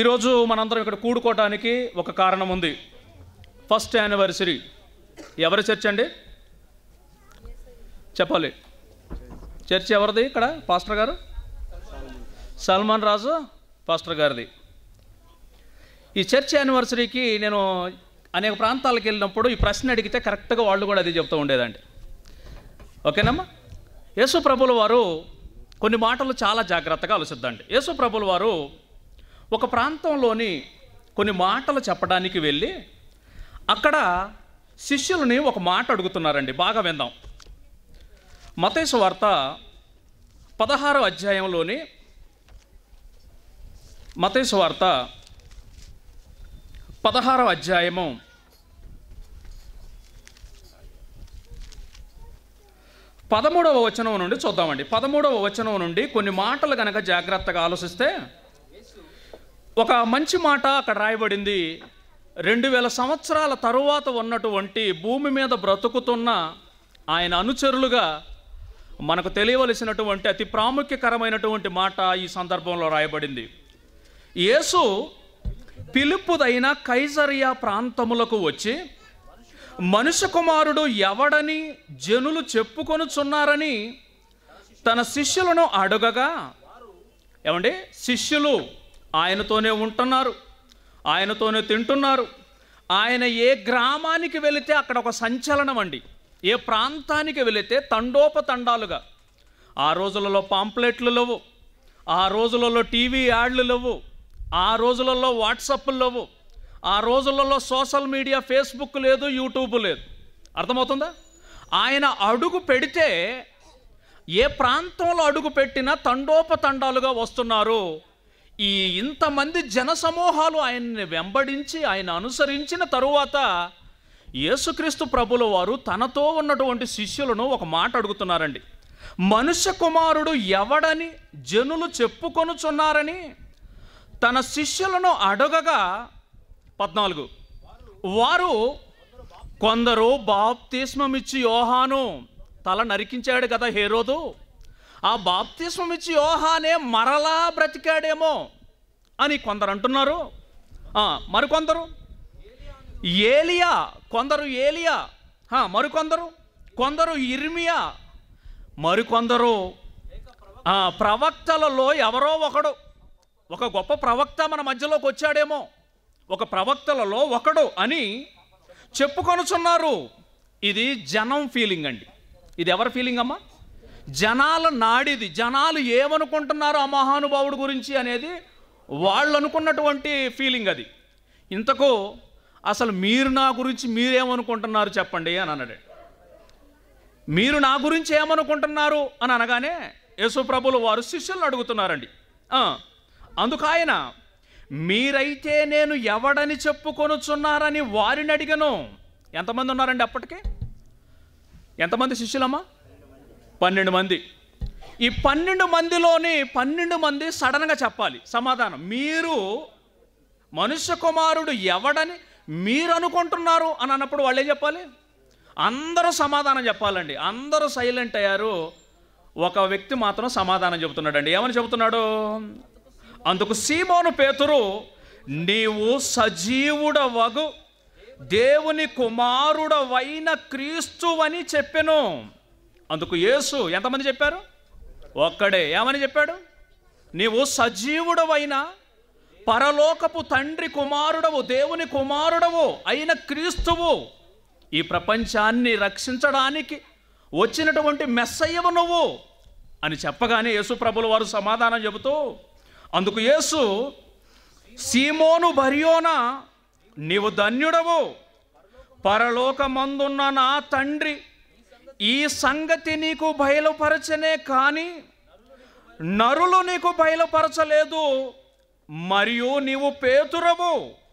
ఈరోజు మనందరం ఇక్కడ కూడుకోవటానికి ఒక కారణం ఉంది ఫస్ట్ యానివర్సరీ ఎవరి చర్చ్ అండి చెప్పాలి చర్చ్ ఎవరిది ఇక్కడ పాస్టర్ గారు సల్మాన్ రాజు పాస్టర్ గారిది ఈ చర్చ్ యానివర్సరీకి నేను అనేక ప్రాంతాలకు వెళ్ళినప్పుడు ఈ ప్రశ్న అడిగితే కరెక్ట్గా వాళ్ళు కూడా అది చెప్తూ ఉండేదండి ఓకేనమ్మా యేసు ప్రభుల వారు కొన్ని మాటలు చాలా జాగ్రత్తగా ఆలోచిద్దండి యేసు ప్రభుల వారు ఒక ప్రాంతంలోని కొన్ని మాటలు చెప్పడానికి వెళ్ళి అక్కడ శిష్యులని ఒక మాట అడుగుతున్నారండి బాగా విందాం మతేసు వార్త పదహారో అధ్యాయంలోని మతేసు వార్త పదహారవ అధ్యాయము పదమూడవ వచనం నుండి చూద్దామండి పదమూడవ వచనం నుండి కొన్ని మాటలు గనక జాగ్రత్తగా ఆలోచిస్తే ఒక మంచి మాట అక్కడ రాయబడింది రెండు వేల సంవత్సరాల తరువాత ఉన్నటువంటి భూమి మీద బ్రతుకుతున్న ఆయన అనుచరులుగా మనకు తెలియవలసినటువంటి అతి ప్రాముఖ్యకరమైనటువంటి మాట ఈ సందర్భంలో రాయబడింది యేసు పిలుపుదైన కైజరియా ప్రాంతములకు వచ్చి మనుష్య కుమారుడు ఎవడని జనులు చెప్పుకొనుచున్నారని తన శిష్యులను అడగగా ఏమండి శిష్యులు ఆయనతోనే ఉంటున్నారు ఆయనతోనే తింటున్నారు ఆయన ఏ గ్రామానికి వెళితే అక్కడ ఒక సంచలనం అండి ఏ ప్రాంతానికి వెళితే తండోపతండాలుగా ఆ రోజులలో పాంప్లెట్లు లేవు ఆ రోజులలో టీవీ యాడ్లు లేవు ఆ రోజులలో వాట్సప్లు లేవు ఆ రోజులలో సోషల్ మీడియా ఫేస్బుక్ లేదు యూట్యూబ్ లేదు అర్థమవుతుందా ఆయన అడుగు పెడితే ఏ ప్రాంతంలో అడుగు పెట్టినా తండోపతండాలుగా వస్తున్నారు ఈ ఇంతమంది జన సమూహాలు ఆయన్ని వెంబడించి ఆయన అనుసరించిన తరువాత యేసుక్రీస్తు ప్రభుల వారు తనతో ఉన్నటువంటి శిష్యులను ఒక మాట అడుగుతున్నారండి మనుష్య కుమారుడు ఎవడని జనులు చెప్పుకొనుచున్నారని తన శిష్యులను అడగగా పద్నాలుగు వారు కొందరు బాప్తిస్మమిచ్చి యోహాను తల నరికించాడు కదా హేరోదు ఆ బాప్తిస్మమిచ్చి యోహానే మరలా బ్రతికాడేమో అని కొందరు అంటున్నారు ఆ, మరికొందరు ఏలియా కొందరు ఏలియా ఆ, మరికొందరు కొందరు ఇర్మియా మరికొందరు ఆ, ప్రవక్తలలో ఎవరో ఒకడు ఒక గొప్ప ప్రవక్త మన మధ్యలోకి వచ్చాడేమో ఒక ప్రవక్తలలో ఒకడు అని చెప్పుకొనుచున్నారు ఇది జనం ఫీలింగ్ అండి ఇది ఎవరి ఫీలింగ్ అమ్మా జనాల నాడిది జనాలు ఏమనుకుంటున్నారు ఆ మహానుభావుడు గురించి అనేది వాళ్ళు అనుకున్నటువంటి ఫీలింగ్ అది ఇంతకు అసలు మీరు నా గురించి మీరేమనుకుంటున్నారు చెప్పండి అని అన్నాడు మీరు నా గురించి ఏమనుకుంటున్నారు అని అనగానే యేసుప్రభులు వారు శిష్యులను అడుగుతున్నారండి ఆ, అందుకు ఆయన మీరైతే నేను ఎవడని చెప్పుకొనుచున్నారని వారిని అడిగను ఎంతమంది ఉన్నారండి అప్పటికి ఎంతమంది శిష్యులమ్మా పన్నెండు మంది ఈ పన్నెండు మందిలోని పన్నెండు మంది సడన్గా చెప్పాలి సమాధానం మీరు మనుష్య కుమారుడు ఎవడని మీరు అనుకుంటున్నారు అని అన్నప్పుడు వాళ్ళు ఏం చెప్పాలి అందరూ సమాధానం చెప్పాలండి అందరూ సైలెంట్ అయ్యారు ఒక వ్యక్తి మాత్రం సమాధానం చెబుతున్నాడండి ఏమని చెబుతున్నాడు అందుకు సీమోను పేతురు నీవు సజీవుడవగు దేవుని కుమారుడవైన క్రీస్తువని చెప్పెను అందుకు యేసు ఎంతమంది చెప్పారు ఒక్కడే ఏమని చెప్పాడు నీవు సజీవుడవైన పరలోకపు తండ్రి కుమారుడవు దేవుని కుమారుడవు అయిన క్రీస్తువు ఈ ప్రపంచాన్ని రక్షించడానికి వచ్చినటువంటి మెస్సయ్యవు నువ్వు అని చెప్పగానే యేసు ప్రభుల వారు సమాధానం చెబుతూ అందుకు యేసు సీమోను బరియోనా నీవు ధన్యుడవు పరలోకమందున్న నా తండ్రి ఈ సంగతి నీకు బయలుపరచనే కానీ నరులు నీకు బయలుపరచలేదు మరియు నీవు పేతురవు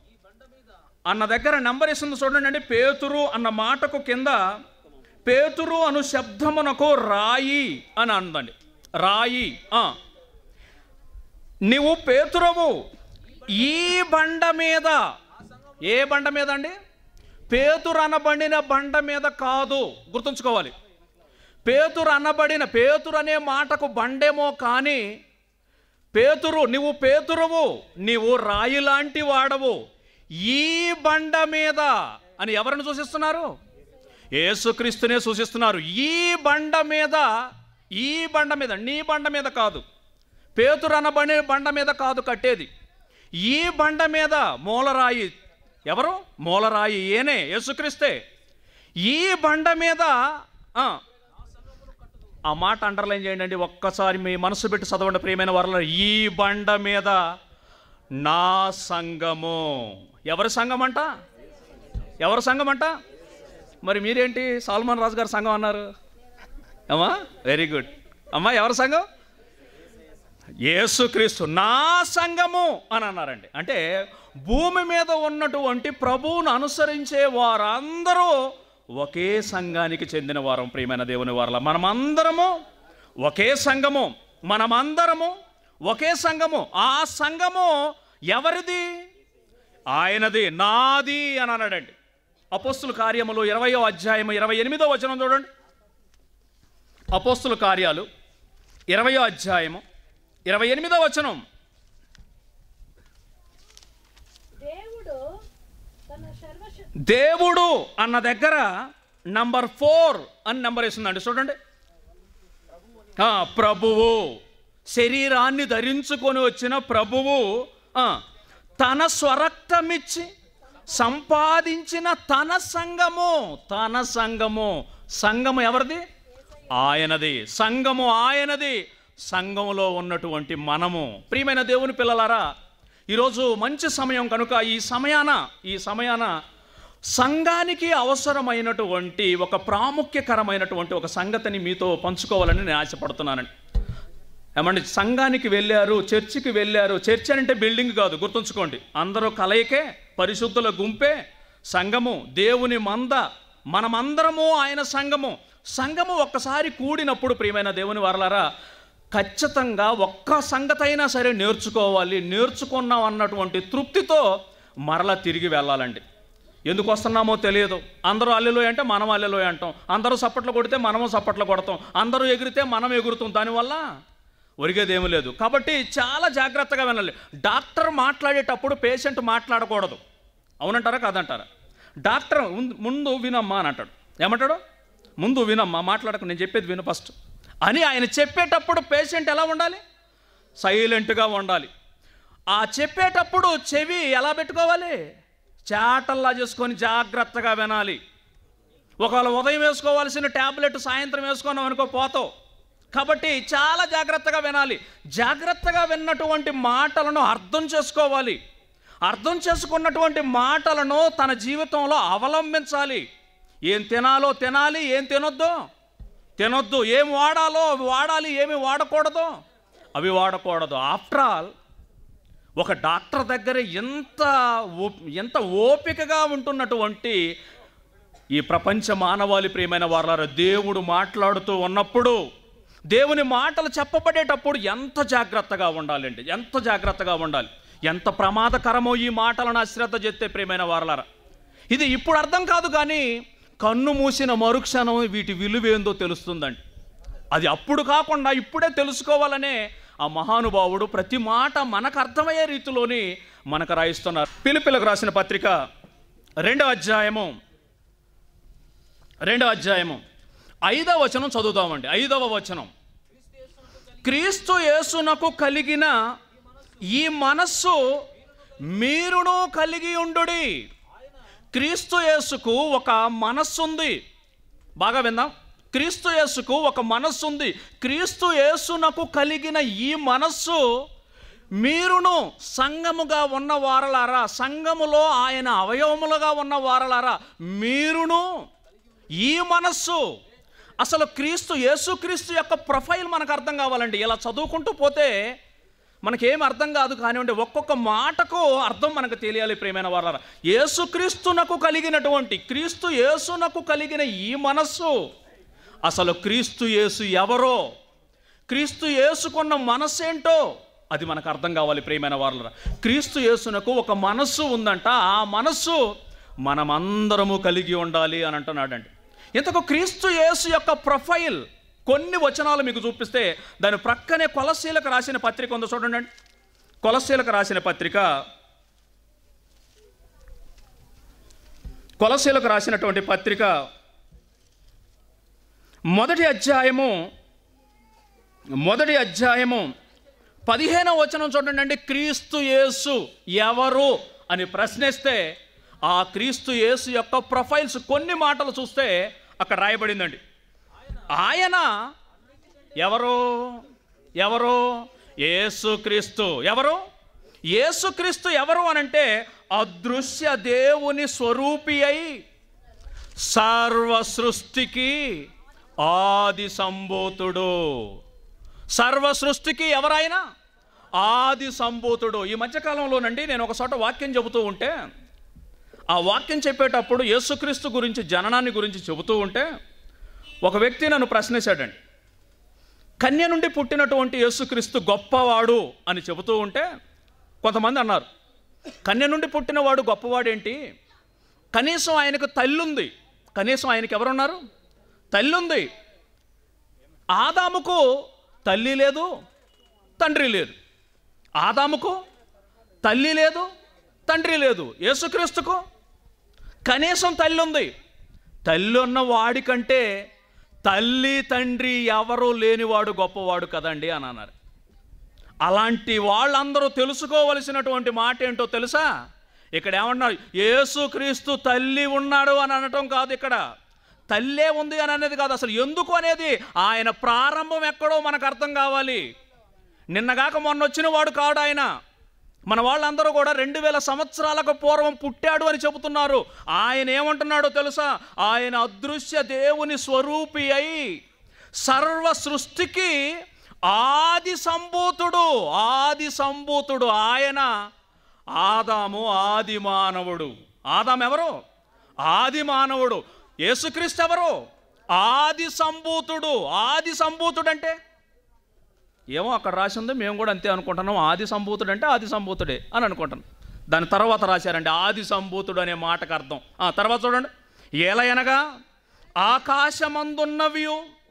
అన్న దగ్గర నెంబర్ ఇస్తుంది చూడండి అండి పేతురు అన్న మాటకు కింద పేతురు అను శబ్దమునకు రాయి అని అందండి రాయి ఆ. నీవు పేతురవు ఈ బండ మీద ఏ బండ మీద అండి పేతురు అనబడిన బండ మీద కాదు గుర్తుంచుకోవాలి పేతురు అనబడిన పేతురు అనే మాటకు బండేమో కానీ పేతురు నువ్వు పేతురువు నీవు రాయి లాంటి వాడవు ఈ బండ మీద అని ఎవరిని సూచిస్తున్నారు యేసుక్రీస్తునే సూచిస్తున్నారు ఈ బండ మీద ఈ బండ మీద నీ బండ మీద కాదు పేతురు అనబడే బండ మీద కాదు కట్టేది ఈ బండ మీద మూలరాయి ఎవరు మూలరాయి ఏనే యేసుక్రీస్తే ఈ బండ మీద ఆ, ఆ మాట అండర్లైన్ చేయండి అండి ఒక్కసారి మీ మనసు పెట్టి చదవండి ప్రియమైన వారిలో ఈ బండ మీద నా సంఘము ఎవరి సంఘం అంట ఎవరి సంఘం అంట మరి మీరేంటి సాల్మాన్ రాజు గారి సంఘం అన్నారు అమ్మా వెరీ గుడ్ అమ్మా ఎవరి సంఘం యేసుక్రీస్తు నా సంఘము అని అన్నారండి అంటే భూమి మీద ఉన్నటువంటి ప్రభువును అనుసరించే వారందరూ ఒకే సంఘానికి చెందిన వారం ప్రియమైన దేవుని వారల మనమందరము ఒకే సంఘము మనమందరము ఒకే సంఘము ఆ సంఘము ఎవరిది ఆయనది నాది అని అన్నాడండి అపోస్తుల కార్యములు ఇరవయో అధ్యాయము ఇరవై ఎనిమిదో వచనం చూడండి అపోస్తుల కార్యాలు ఇరవయో అధ్యాయము ఇరవై ఎనిమిదో వచనం దేవుడు తన సర్వశ దేవుడు అన్న దగ్గర నంబర్ ఫోర్ అని నెంబర్ వేసిందండి చూడండి ఆ, ప్రభువు శరీరాన్ని ధరించుకొని వచ్చిన ప్రభువు ఆ, తన స్వరక్తమిచ్చి సంపాదించిన తన సంఘము తన సంఘము సంఘము ఎవరిది ఆయనది సంఘము ఆయనది సంఘములో ఉన్నటువంటి మనము ప్రియమైన దేవుని పిల్లలారా ఈరోజు మంచి సమయం కనుక ఈ సమయాన ఈ సమయాన సంఘానికి అవసరమైనటువంటి ఒక ప్రాముఖ్యకరమైనటువంటి ఒక సంగతిని మీతో పంచుకోవాలని నేను ఆశపడుతున్నానండి ఏమండి సంఘానికి వెళ్ళారు చర్చికి వెళ్ళారు చర్చ్ అంటే బిల్డింగ్ కాదు గుర్తుంచుకోండి అందరూ కలయికే పరిశుద్ధుల గుంపే సంఘము దేవుని మంద మనమందరము ఆయన సంఘము సంఘము ఒక్కసారి కూడినప్పుడు ప్రియమైన దేవుని వారలారా ఖచ్చితంగా ఒక్క సంగతైనా సరే నేర్చుకోవాలి నేర్చుకున్నాం అన్నటువంటి తృప్తితో మరలా తిరిగి వెళ్ళాలండి ఎందుకు వస్తున్నామో తెలియదు అందరూ అల్లెలోయ అంటే మనం అల్లెలోయ అంటాం అందరూ సప్పట్లు కొడితే మనము సప్పట్లు కొడతాం అందరూ ఎగిరితే మనం ఎగురుతాం దానివల్ల ఒరిగేదేమీ లేదు కాబట్టి చాలా జాగ్రత్తగా వినాలి డాక్టర్ మాట్లాడేటప్పుడు పేషెంట్ మాట్లాడకూడదు అవునంటారా కాదంటారా డాక్టర్ ముందు- ముందు వినమ్మా అని అంటాడు ఏమంటాడు ముందు వినమ్మా మాట్లాడక నేను చెప్పేది విను ఫస్ట్ అని ఆయన చెప్పేటప్పుడు పేషెంట్ ఎలా ఉండాలి సైలెంట్గా ఉండాలి ఆ చెప్పేటప్పుడు చెవి ఎలా పెట్టుకోవాలి చాటల్లా చేసుకొని జాగ్రత్తగా వినాలి ఒకవేళ ఉదయం వేసుకోవాల్సిన ట్యాబ్లెట్ సాయంత్రం వేసుకున్నాం అనుకో పోతావు కాబట్టి చాలా జాగ్రత్తగా వినాలి జాగ్రత్తగా విన్నటువంటి మాటలను అర్థం చేసుకోవాలి అర్థం చేసుకున్నటువంటి మాటలను తన జీవితంలో అవలంబించాలి ఏం తినాలో తినాలి ఏం తినొద్దు తినొద్దు ఏం వాడాలో అవి వాడాలి ఏమి వాడకూడదు అవి వాడకూడదు ఆఫ్టర్ ఆల్ ఒక డాక్టర్ దగ్గర ఎంత ఓ- ఎంత ఓపికగా ఉంటున్నటువంటి ఈ ప్రపంచ మానవాళి ప్రియమైన వారు దేవుడు మాట్లాడుతూ ఉన్నప్పుడు దేవుని మాటలు చెప్పబడేటప్పుడు ఎంత జాగ్రత్తగా ఉండాలండి ఎంత జాగ్రత్తగా ఉండాలి ఎంత ప్రమాదకరమో ఈ మాటలను అశ్రద్ధ చేస్తే ప్రియమైన వారలారా ఇది ఇప్పుడు అర్థం కాదు కానీ కన్ను మూసిన మరుక్షణం వీటి విలువేందో తెలుస్తుందండి అది అప్పుడు కాకుండా ఇప్పుడే తెలుసుకోవాలనే ఆ మహానుభావుడు ప్రతి మాట మనకు అర్థమయ్యే రీతిలోని మనకు రాయిస్తున్నారు పిలుపిలకు రాసిన పత్రిక రెండవ అధ్యాయము రెండవ అధ్యాయము ఐదవ వచనం చదువుదామండి ఐదవ వచనం క్రీస్తు యేసునకు కలిగిన ఈ మనస్సు మీరును కలిగి ఉండుడి క్రీస్తు యేసుకు ఒక మనస్సు ఉంది బాగా విందాం క్రీస్తు యేసుకు ఒక మనస్సు ఉంది క్రీస్తు యేసునకు కలిగిన ఈ మనస్సు మీరును సంఘముగా ఉన్న వారలారా సంఘములో ఆయన అవయవములుగా ఉన్న వారలారా మీరును ఈ మనస్సు అసలు క్రీస్తు యేసుక్రీస్తు యొక్క ప్రొఫైల్ మనకు అర్థం కావాలండి ఇలా చదువుకుంటూ పోతే మనకేం అర్థం కాదు కానివ్వండి ఒక్కొక్క మాటకు అర్థం మనకు తెలియాలి ప్రేమైన వారారా యేసుక్రీస్తునకు కలిగినటువంటి క్రీస్తు యేసునకు కలిగిన ఈ మనస్సు అసలు క్రీస్తు యేసు ఎవరో క్రీస్తు యేసుకున్న మనస్సేంటో అది మనకు అర్థం కావాలి ప్రియమైన వారులరా క్రీస్తు యేసునకు ఒక మనస్సు ఉందంట ఆ మనస్సు మనమందరము కలిగి ఉండాలి అని అంటున్నాడండి ఇంతకు క్రీస్తు యేసు యొక్క ప్రొఫైల్ కొన్ని వచనాలు మీకు చూపిస్తే దాని ప్రక్కనే కొలసీలకు రాసిన పత్రిక ఉందో చూడండి కొలసీలకు రాసిన పత్రిక కొలసీలకు రాసినటువంటి పత్రిక మొదటి అధ్యాయము మొదటి అధ్యాయము పదిహేనవ వచనం చూడండి అండి క్రీస్తు యేసు ఎవరు అని ప్రశ్నిస్తే ఆ క్రీస్తు యేసు యొక్క ప్రొఫైల్స్ కొన్ని మాటలు చూస్తే అక్కడ రాయబడిందండి ఆయన ఎవరు ఎవరు యేసు క్రీస్తు ఎవరు యేసుక్రీస్తు ఎవరు అనంటే అదృశ్య దేవుని స్వరూపి అయి సర్వ సృష్టికి ఆది సంభూతుడు సర్వ సృష్టికి ఎవరైనా ఆది సంభూతుడు ఈ మధ్యకాలంలోనండి నేను ఒక చోట వాక్యం చెబుతూ ఉంటే ఆ వాక్యం చెప్పేటప్పుడు యేసుక్రీస్తు గురించి జననాన్ని గురించి చెబుతూ ఉంటే ఒక వ్యక్తి నన్ను ప్రశ్నించాడండి కన్య నుండి పుట్టినటువంటి యేసుక్రీస్తు గొప్పవాడు అని చెబుతూ ఉంటే కొంతమంది అన్నారు కన్య నుండి పుట్టినవాడు గొప్పవాడేంటి కనీసం ఆయనకు తల్లుంది కనీసం ఆయనకి ఎవరున్నారు తల్లుంది ఆదాముకు తల్లి లేదు తండ్రి లేదు ఆదాముకు తల్లి లేదు తండ్రి లేదు యేసుక్రీస్తుకు కనీసం తల్లి ఉంది తల్లి ఉన్న వాడికంటే తల్లి తండ్రి ఎవరు లేనివాడు గొప్పవాడు కదండి అని అన్నారు అలాంటి వాళ్ళందరూ తెలుసుకోవలసినటువంటి మాట ఏంటో తెలుసా ఇక్కడ ఏమన్నారు యేసుక్రీస్తు తల్లి ఉన్నాడు అని అనటం కాదు ఇక్కడ తల్లే ఉంది అని అనేది కాదు అసలు ఎందుకు అనేది ఆయన ప్రారంభం ఎక్కడో మనకు అర్థం కావాలి నిన్నగాక మొన్న వచ్చిన వాడు కాడు ఆయన మన వాళ్ళందరూ కూడా రెండు వేల సంవత్సరాలకు పూర్వం పుట్టాడు అని చెబుతున్నారు ఆయన ఏమంటున్నాడో తెలుసా ఆయన అదృశ్య దేవుని స్వరూపి అయి సర్వ సృష్టికి ఆది సంభూతుడు ఆది సంభూతుడు ఆయన ఆదాము ఆది మానవుడు ఆదాం ఎవరు ఆది మానవుడు యేసుక్రీస్తు ఎవరు ఆది సంభూతుడు ఆది సంభూతుడు అంటే ఏమో అక్కడ రాసింది మేము కూడా అంతే అనుకుంటున్నాం ఆది సంభూతుడు అంటే ఆది సంభూతుడే అని అనుకుంటున్నాం దాని తర్వాత రాశారండి ఆది సంభూతుడు అనే మాటకు అర్థం ఆ తర్వాత చూడండి ఏలయనగా ఆకాశమందున్నవి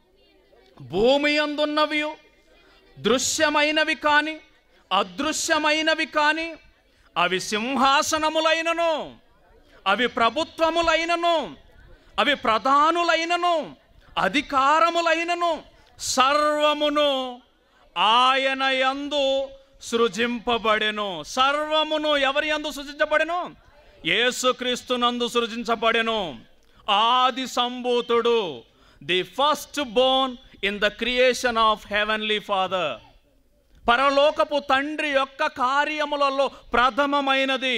భూమి అందున్నవి దృశ్యమైనవి కాని అదృశ్యమైనవి కాని అవి సింహాసనములైనను అవి ప్రభుత్వములైనను అవి ప్రధానులైనను అధికారములైనను సర్వమును ఆయన యందు సృజింపబడెను సర్వమును ఎవరి యందు సృజించబడెను యేసుక్రీస్తునందు సృజించబడెను ఆది సంభూతుడు the first born in the creation of heavenly father పరలోకపు తండ్రి యొక్క కార్యములలో ప్రథమమైనది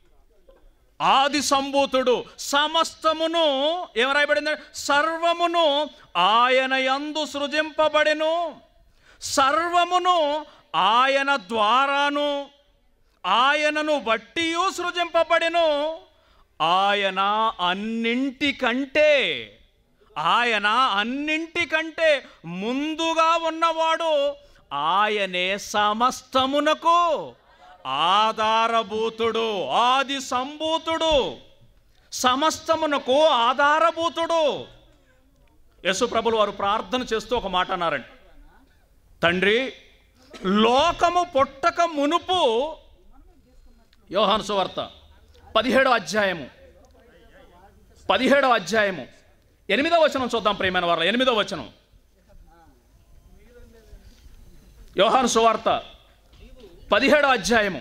ఆది సంభూతుడు సమస్తమును ఏం రాయబడింది సర్వమును ఆయన యందు సృజింపబడెను సర్వమును ఆయన ద్వారాను ఆయనను బట్టియు సృజింపబడెను ఆయన అన్నింటికంటే ఆయన అన్నింటికంటే ముందుగా ఉన్నవాడు ఆయనే సమస్తమునకు ఆధారభూతుడు ఆది సంభూతుడు సమస్తమునకు ఆధారభూతుడు యేసు ప్రభులు వారు ప్రార్థన చేస్తూ ఒక మాట అన్నారండి తండ్రి లోకము పుట్టక మునుపు యోహాను సువార్త పదిహేడో అధ్యాయము పదిహేడో అధ్యాయము ఎనిమిదో వచనం చూద్దాం ప్రియమైన వారు ఎనిమిదో వచనం యోహాను సువార్త పదిహేడో అధ్యాయము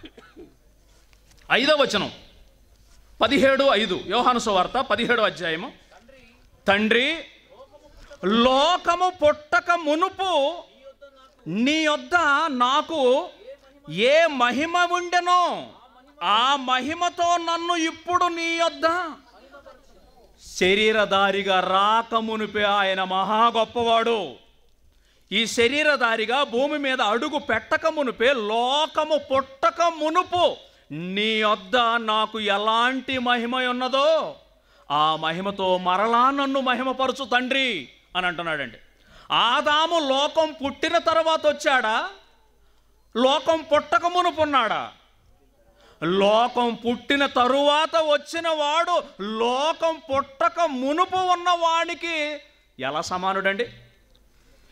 ఐదో వచనం పదిహేడు ఐదు యోహాను సువార్త పదిహేడో అధ్యాయము తండ్రి లోకము పుట్టక మునుపు నీ యొద్ద నాకు ఏ మహిమ ఉండెనో ఆ మహిమతో నన్ను ఇప్పుడు నీ యొద్ద శరీరధారిగా రాకమునిపే ఆయన మహా గొప్పవాడు ఈ శరీరధారిగా భూమి మీద అడుగు పెట్టక మునుపే లోకము పుట్టక మునుపు నీ వద్ద నాకు ఎలాంటి మహిమ ఉన్నదో ఆ మహిమతో మరలా నన్ను మహిమపరచు తండ్రి అని అంటున్నాడండి ఆదాము లోకం పుట్టిన తర్వాత వచ్చాడా లోకం పుట్టక మునుపున్నాడా లోకం పుట్టిన తరువాత వచ్చిన వాడు లోకం పుట్టక మునుపు ఉన్న వాడికి ఎలా సమానుడండి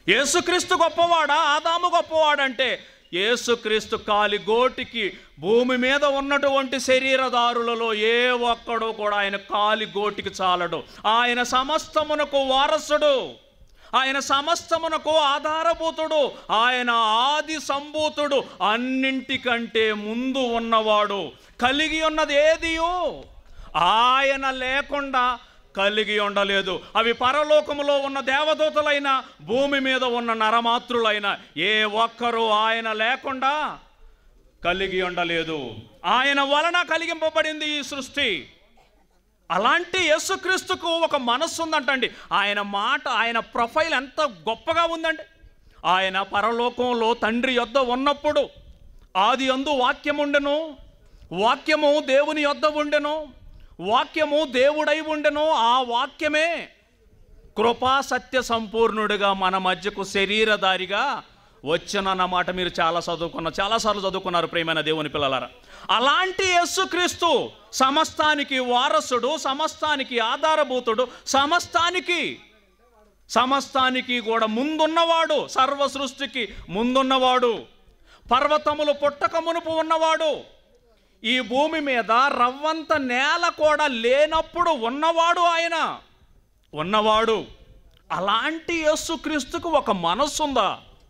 యేసుక్రీస్తు గొప్పవాడా ఆదాము గొప్పవాడంటే యేసుక్రీస్తు కాలి గోటికి భూమి మీద ఉన్నటువంటి శరీరదారులలో ఏ ఒక్కడు కూడా ఆయన కాలి గోటికి చాలడు ఆయన సమస్తమునకు వారసుడు ఆయన సమస్తమునకు ఆధారభూతుడు ఆయన ఆది సంభూతుడు అన్నింటికంటే ముందు ఉన్నవాడు కలిగి ఉన్నది ఏదియో ఆయన లేకుండా కలిగి ఉండలేదు అవి పరలోకములో ఉన్న దేవదూతలైన భూమి మీద ఉన్న నరమాతృలైన ఏ ఒక్కరూ ఆయన లేకుండా కలిగి ఉండలేదు ఆయన వలన కలిగింపబడింది ఈ సృష్టి అలాంటి యేసుక్రీస్తుకు ఒక మనస్సు ఉందంటండి ఆయన మాట ఆయన ప్రొఫైల్ ఎంత గొప్పగా ఉందండి ఆయన పరలోకంలో తండ్రి యొద్ద ఉన్నప్పుడు ఆది అందు వాక్యముండెను వాక్యము దేవుని యొద్ద ఉండెను వాక్యము దేవుడై ఉండెను ఆ వాక్యమే కృపా సత్య సంపూర్ణుడిగా మన మధ్యకు శరీరధారిగా వచ్చనన్నమాట మీరు చాలా చదువుకున్న చాలాసార్లు చదువుకున్నారు ప్రేమైన దేవుని పిల్లలారా అలాంటి యేసుక్రీస్తు సమస్తానికి వారసుడు సమస్తానికి ఆధారభూతుడు సమస్తానికి సమస్తానికి కూడా ముందున్నవాడు సర్వ సృష్టికి ముందున్నవాడు పర్వతములు పుట్టక మునుపు ఉన్నవాడు ఈ భూమి మీద రవ్వంత నేల కూడా లేనప్పుడు ఉన్నవాడు ఆయన ఉన్నవాడు అలాంటి యేసుక్రీస్తుకు ఒక మనస్సు ఉందా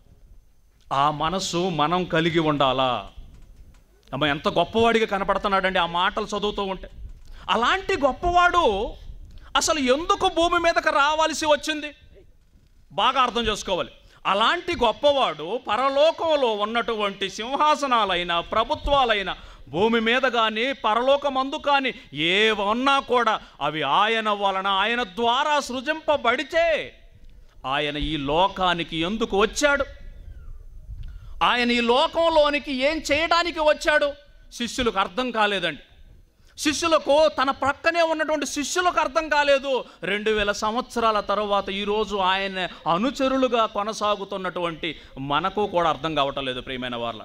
ఆ మనస్సు మనం కలిగి ఉండాలా అమ్మ ఎంత గొప్పవాడిగా కనపడుతున్నాడండి ఆ మాటలు చదువుతూ ఉంటే అలాంటి గొప్పవాడు అసలు ఎందుకు భూమి మీదకి రావాల్సి వచ్చింది బాగా అర్థం చేసుకోవాలి అలాంటి గొప్పవాడు పరలోకంలో ఉన్నటువంటి సింహాసనాలైన ప్రభుత్వాలైన భూమి మీద కానీ పరలోకమందు కానీ ఏ ఉన్నా కూడా అవి ఆయన వలన ఆయన ద్వారా సృజింపబడితే ఆయన ఈ లోకానికి ఎందుకు వచ్చాడు ఆయన ఈ లోకంలోనికి ఏం చేయడానికి వచ్చాడు శిష్యులకు అర్థం కాలేదండి శిష్యులకు తన ప్రక్కనే ఉన్నటువంటి శిష్యులకు అర్థం కాలేదు రెండు వేల సంవత్సరాల తర్వాత ఈరోజు ఆయన అనుచరులుగా కొనసాగుతున్నటువంటి మనకు కూడా అర్థం కావటం లేదు ప్రియమైన వాళ్ళ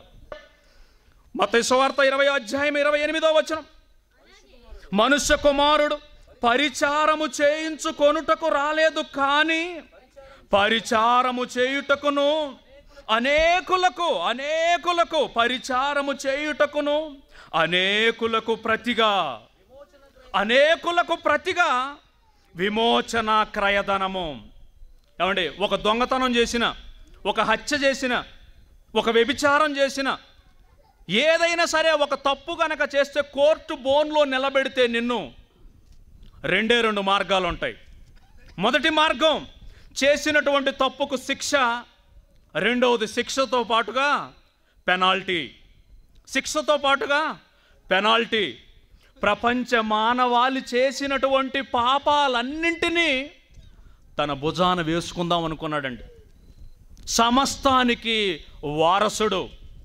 మత సువార్త ఇరవై అధ్యాయం ఇరవై ఎనిమిదో వచనం మనుష్య కుమారుడు పరిచారము చేయించుకొనుటకు రాలేదు కానీ పరిచారము చేయుటకును అనేకులకు అనేకులకు పరిచారము చేయుటకును అనేకులకు ప్రతిగా అనేకులకు ప్రతిగా విమోచన క్రయధనము ఏమండి ఒక దొంగతనం చేసిన ఒక హత్య చేసిన ఒక వ్యభిచారం చేసిన ఏదైనా సరే ఒక తప్పు గనక చేస్తే కోర్టు బోన్లో నిలబెడితే నిన్ను రెండే రెండు మార్గాలు ఉంటాయి మొదటి మార్గం చేసినటువంటి తప్పుకు శిక్ష రెండవది శిక్షతో పాటుగా పెనాల్టీ శిక్షతో పాటుగా పెనాల్టీ ప్రపంచ మానవాళి చేసినటువంటి పాపాలన్నింటినీ తన భుజాన వేసుకుందాం అనుకున్నాడండి సమస్తానికి వారసుడు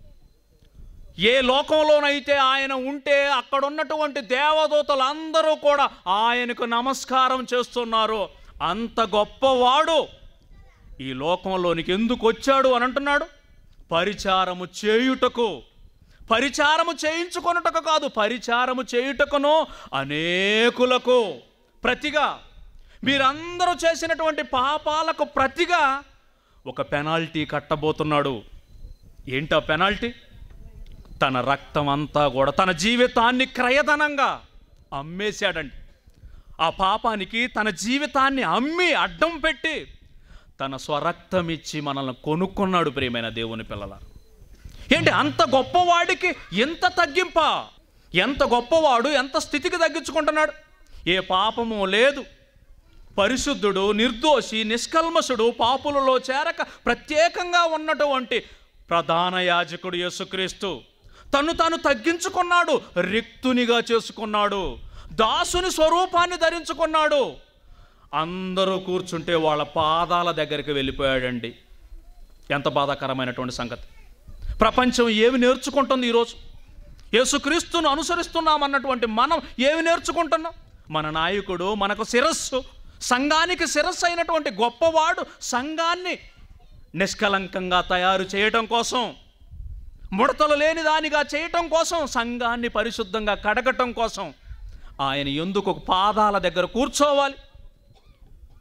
ఏ లోకంలోనైతే ఆయన ఉంటే అక్కడ ఉన్నటువంటి దేవదూతలు అందరూ కూడా ఆయనకు నమస్కారం చేస్తున్నారు అంత గొప్పవాడు ఈ లోకంలోనికి ఎందుకు వచ్చాడు అని అంటున్నాడు పరిచారము చేయుటకు పరిచారము చేయించుకొనుటకు కాదు పరిచారము చేయుటకును అనేకులకు ప్రతిగా మీరందరూ చేసినటువంటి పాపాలకు ప్రతిగా ఒక పెనాల్టీ కట్టబోతున్నాడు ఏంటా పెనాల్టీ తన రక్తం అంతా కూడా తన జీవితాన్ని క్రయధనంగా అమ్మేశాడండి ఆ పాపానికి తన జీవితాన్ని అమ్మి అడ్డం పెట్టి తన స్వరక్తం ఇచ్చి మనల్ని కొనుక్కున్నాడు ప్రియమైన దేవుని పిల్లల ఏంటి అంత గొప్పవాడికి ఎంత తగ్గింప ఎంత గొప్పవాడు ఎంత స్థితికి తగ్గించుకుంటున్నాడు ఏ పాపము లేదు పరిశుద్ధుడు నిర్దోషి నిష్కల్మషుడు పాపులలో చేరక ప్రత్యేకంగా ఉన్నటువంటి ప్రధాన యాజకుడు యేసుక్రీస్తు తను తాను తగ్గించుకున్నాడు రిక్తునిగా చేసుకున్నాడు దాసుని స్వరూపాన్ని ధరించుకున్నాడు అందరూ కూర్చుంటే వాళ్ళ పాదాల దగ్గరికి వెళ్ళిపోయాడండి ఎంత బాధాకరమైనటువంటి సంగతి ప్రపంచం ఏమి నేర్చుకుంటుంది ఈరోజు యేసుక్రీస్తును అనుసరిస్తున్నామన్నటువంటి మనం ఏమి నేర్చుకుంటున్నాం మన నాయకుడు మనకు శిరస్సు సంఘానికి శిరస్సు అయినటువంటి గొప్పవాడు సంఘాన్ని నిష్కలంకంగా తయారు చేయటం కోసం ముడతలు లేని దానిగా చేయటం కోసం సంఘాన్ని పరిశుద్ధంగా కడగటం కోసం ఆయన ఎందుకు పాదాల దగ్గర కూర్చోవాలి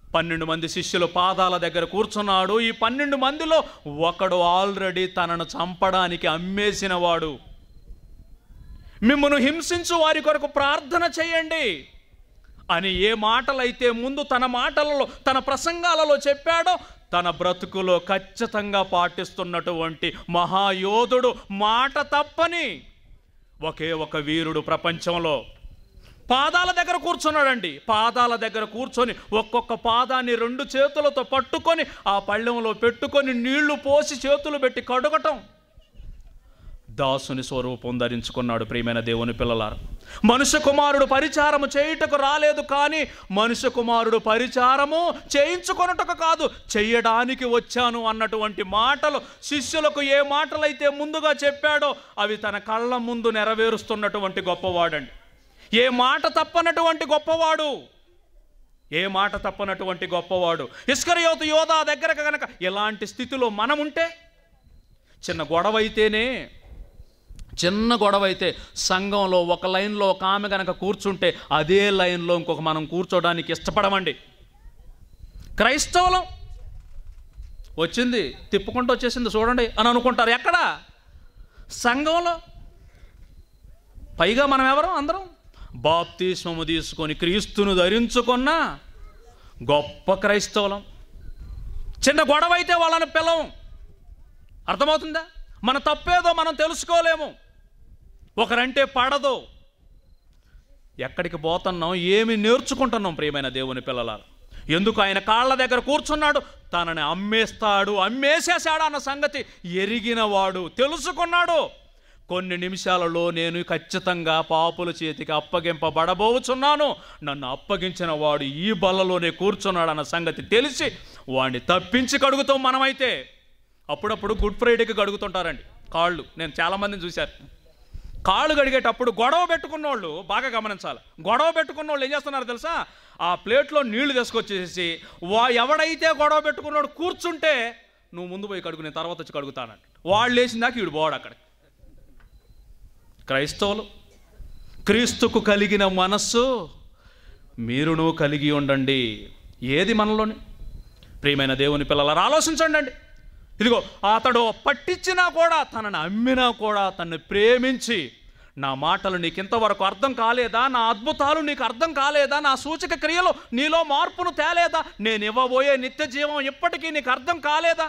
పన్నెండు మంది శిష్యులు పాదాల దగ్గర కూర్చున్నాడు ఈ పన్నెండు మందిలో ఒకడు ఆల్రెడీ తనను చంపడానికి అమ్మేసిన వాడు మిమ్మను హింసించు వారి కొరకు ప్రార్థన చేయండి అని ఏ మాటలైతే ముందు తన మాటలలో తన ప్రసంగాలలో చెప్పాడో తన బ్రతుకులో ఖచ్చితంగా పాటిస్తున్నటువంటి మహాయోధుడు మాట తప్పని ఒకే ఒక వీరుడు ప్రపంచంలో పాదాల దగ్గర కూర్చున్నాడండి పాదాల దగ్గర కూర్చొని ఒక్కొక్క పాదాన్ని రెండు చేతులతో పట్టుకొని ఆ పళ్ళెంలో పెట్టుకొని నీళ్లు పోసి చేతులు పెట్టి కడుగటం దాసుని స్వరూపం ధరించుకున్నాడు ప్రియమైన దేవుని పిల్లలారు మనుష్య కుమారుడు పరిచారము చేయుటకు రాలేదు కానీ మనుష్య కుమారుడు పరిచారము చేయించుకొనుటకు కాదు చెయ్యడానికి వచ్చాను అన్నటువంటి మాటలు శిష్యులకు ఏ మాటలైతే ముందుగా చెప్పాడో అవి తన కళ్ళ ముందు నెరవేరుస్తున్నటువంటి గొప్పవాడండి ఏ మాట తప్పనటువంటి గొప్పవాడు ఏ మాట తప్పనటువంటి గొప్పవాడు ఇస్కరియోతు యోధా దగ్గరకు గనక ఇలాంటి స్థితిలో మనం ఉంటే చిన్న గొడవ అయితేనే చిన్న గొడవ అయితే సంఘంలో ఒక లైన్లో ఒక ఆమె కనుక కూర్చుంటే అదే లైన్లో ఇంకొక మనం కూర్చోడానికి ఇష్టపడమండి క్రైస్తవులం వచ్చింది తిప్పుకుంటూ వచ్చేసింది చూడండి అని అనుకుంటారు ఎక్కడ సంఘంలో పైగా మనం ఎవరు అందరం బాప్తిస్మము తీసుకొని క్రీస్తును ధరించుకున్న గొప్ప క్రైస్తవులం చిన్న గొడవ అయితే వాళ్ళని పిలవం అర్థమవుతుందా మన తప్పేదో మనం తెలుసుకోలేము ఒకరంటే పడదు ఎక్కడికి పోతున్నాం ఏమి నేర్చుకుంటున్నాం ప్రియమైన దేవుని పిల్లలారు ఎందుకు ఆయన కాళ్ళ దగ్గర కూర్చున్నాడు తనని అమ్మేస్తాడు అమ్మేసేశాడు అన్న సంగతి ఎరిగినవాడు తెలుసుకున్నాడు కొన్ని నిమిషాలలో నేను ఖచ్చితంగా పాపుల చేతికి అప్పగింపబడబోచున్నాను నన్ను అప్పగించిన వాడు ఈ బల్లలోనే కూర్చున్నాడు అన్న సంగతి తెలిసి వాడిని తప్పించి కడుగుతాం మనమైతే అప్పుడప్పుడు గుడ్ ఫ్రైడేకి గడుగుతుంటారండి కాళ్ళు నేను చాలామందిని చూశాను కాళ్ళు గడిగేటప్పుడు గొడవ పెట్టుకున్నోళ్ళు బాగా గమనించాలి గొడవ పెట్టుకున్నోళ్ళు ఏం చేస్తున్నారు తెలుసా ఆ ప్లేట్లో నీళ్లు తీసుకొచ్చేసి వా ఎవడైతే గొడవ పెట్టుకున్నాడు కూర్చుంటే నువ్వు ముందు పోయి కడుగు నేను తర్వాత వచ్చి కడుగుతానంట వాళ్ళు లేచిన దాకా ఈడు పోడు అక్కడ క్రైస్తవులు క్రీస్తుకు కలిగిన మనస్సు మీరును కలిగి ఉండండి ఏది మనలోని ప్రియమైన దేవుని పిల్లలారా ఆలోచించండి అండి ఇదిగో అతడు పట్టించినా కూడా తనని అమ్మినా కూడా తనని ప్రేమించి నా మాటలు నీకు ఇంతవరకు అర్థం కాలేదా నా అద్భుతాలు నీకు అర్థం కాలేదా నా సూచక క్రియలు నీలో మార్పును తేలేదా నేను ఇవ్వబోయే నిత్య జీవం ఇప్పటికీ నీకు అర్థం కాలేదా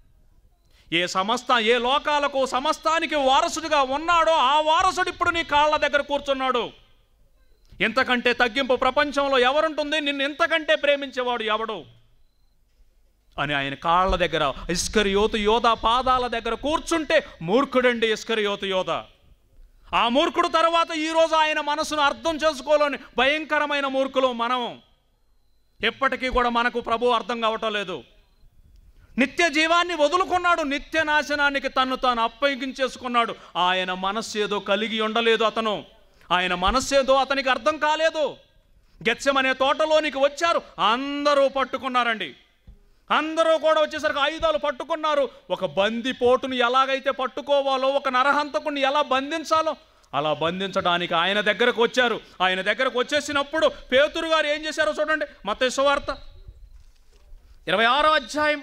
ఏ సమస్త ఏ లోకాలకు సమస్తానికి వారసుడిగా ఉన్నాడో ఆ వారసుడు ఇప్పుడు నీ కాళ్ళ దగ్గర కూర్చున్నాడు ఇంతకంటే తగ్గింపు ప్రపంచంలో ఎవరుంటుంది నిన్ను ఇంతకంటే ప్రేమించేవాడు ఎవడు అని ఆయన కాళ్ళ దగ్గర ఇస్కరియోతు యోధ పాదాల దగ్గర కూర్చుంటే మూర్ఖుడండి ఇస్కరియోతు యోధ ఆ మూర్ఖుడు తర్వాత ఈరోజు ఆయన మనసును అర్థం చేసుకోలేని భయంకరమైన మూర్ఖులు మనం ఎప్పటికీ కూడా మనకు ప్రభు అర్థం కావటం లేదు నిత్య జీవాన్ని వదులుకున్నాడు నిత్య నాశనానికి తను తాను అప్పగించేసుకున్నాడు ఆయన మనస్సు ఏదో కలిగి ఉండలేదు అతను ఆయన మనస్సు ఏదో అతనికి అర్థం కాలేదు గెచ్చమనే తోటలోనికి వచ్చారు అందరూ పట్టుకున్నారండి అందరూ కూడా వచ్చేసరికి ఆయుధాలు పట్టుకున్నారు ఒక బంది పోటును ఎలాగైతే పట్టుకోవాలో ఒక నరహంతకుని ఎలా బంధించాలో అలా బంధించడానికి ఆయన దగ్గరకు వచ్చారు ఆయన దగ్గరకు వచ్చేసినప్పుడు పేతురు గారు ఏం చేశారో చూడండి మత సువార్త ఇరవై ఆరో అధ్యాయం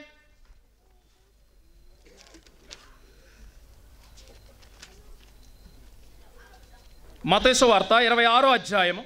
మతేసు వార్త ఇరవై ఆరో అధ్యాయము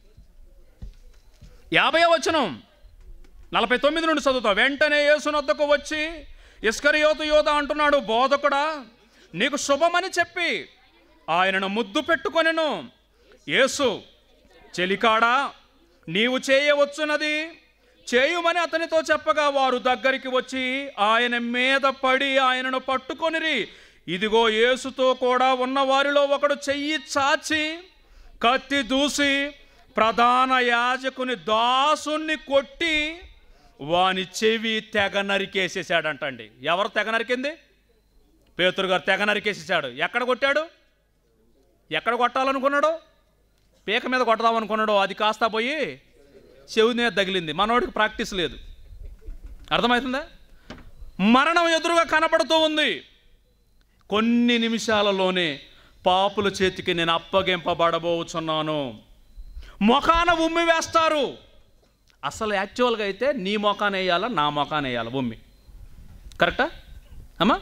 యాభై వచనం నలభై తొమ్మిది నుండి చదువుతా వెంటనే యేసునొద్దకు వచ్చి ఇస్కరియోతు యోధ అంటున్నాడు బోధకుడా నీకు శుభమని చెప్పి ఆయనను ముద్దు పెట్టుకొనెను యేసు చెలికాడా నీవు చేయవచ్చునది చేయుమని అతనితో చెప్పగా వారు దగ్గరికి వచ్చి ఆయన మీద పడి ఆయనను పట్టుకొనిరి ఇదిగో యేసుతో కూడా ఉన్న వారిలో ఒకడు చెయ్యి చాచి కత్తి దూసి ప్రధాన యాజకుని దాసుని కొట్టి వాని చెవి తెగ నరికేసేసాడంటండి ఎవరు తెగ నరికింది పేతురు గారు తెగ నరికేసేసాడు ఎక్కడ కొట్టాడు ఎక్కడ కొట్టాలనుకున్నాడు పీక మీద కొట్టదామనుకున్నాడు అది కాస్త పోయి చెవి మీద తగిలింది మనోడికి ప్రాక్టీస్ లేదు అర్థమవుతుందా మరణం ఎదురుగా కనపడుతూ ఉంది కొన్ని నిమిషాలలోనే పాపుల చేతికి నేను అప్పగింపబడబోచున్నాను ముఖాన ఉమ్మి వేస్తారు అసలు యాక్చువల్గా అయితే నీ మొఖాన్ని వేయాలా నా మొఖాన్ని వేయాలా భూమి కరెక్టా అమ్మా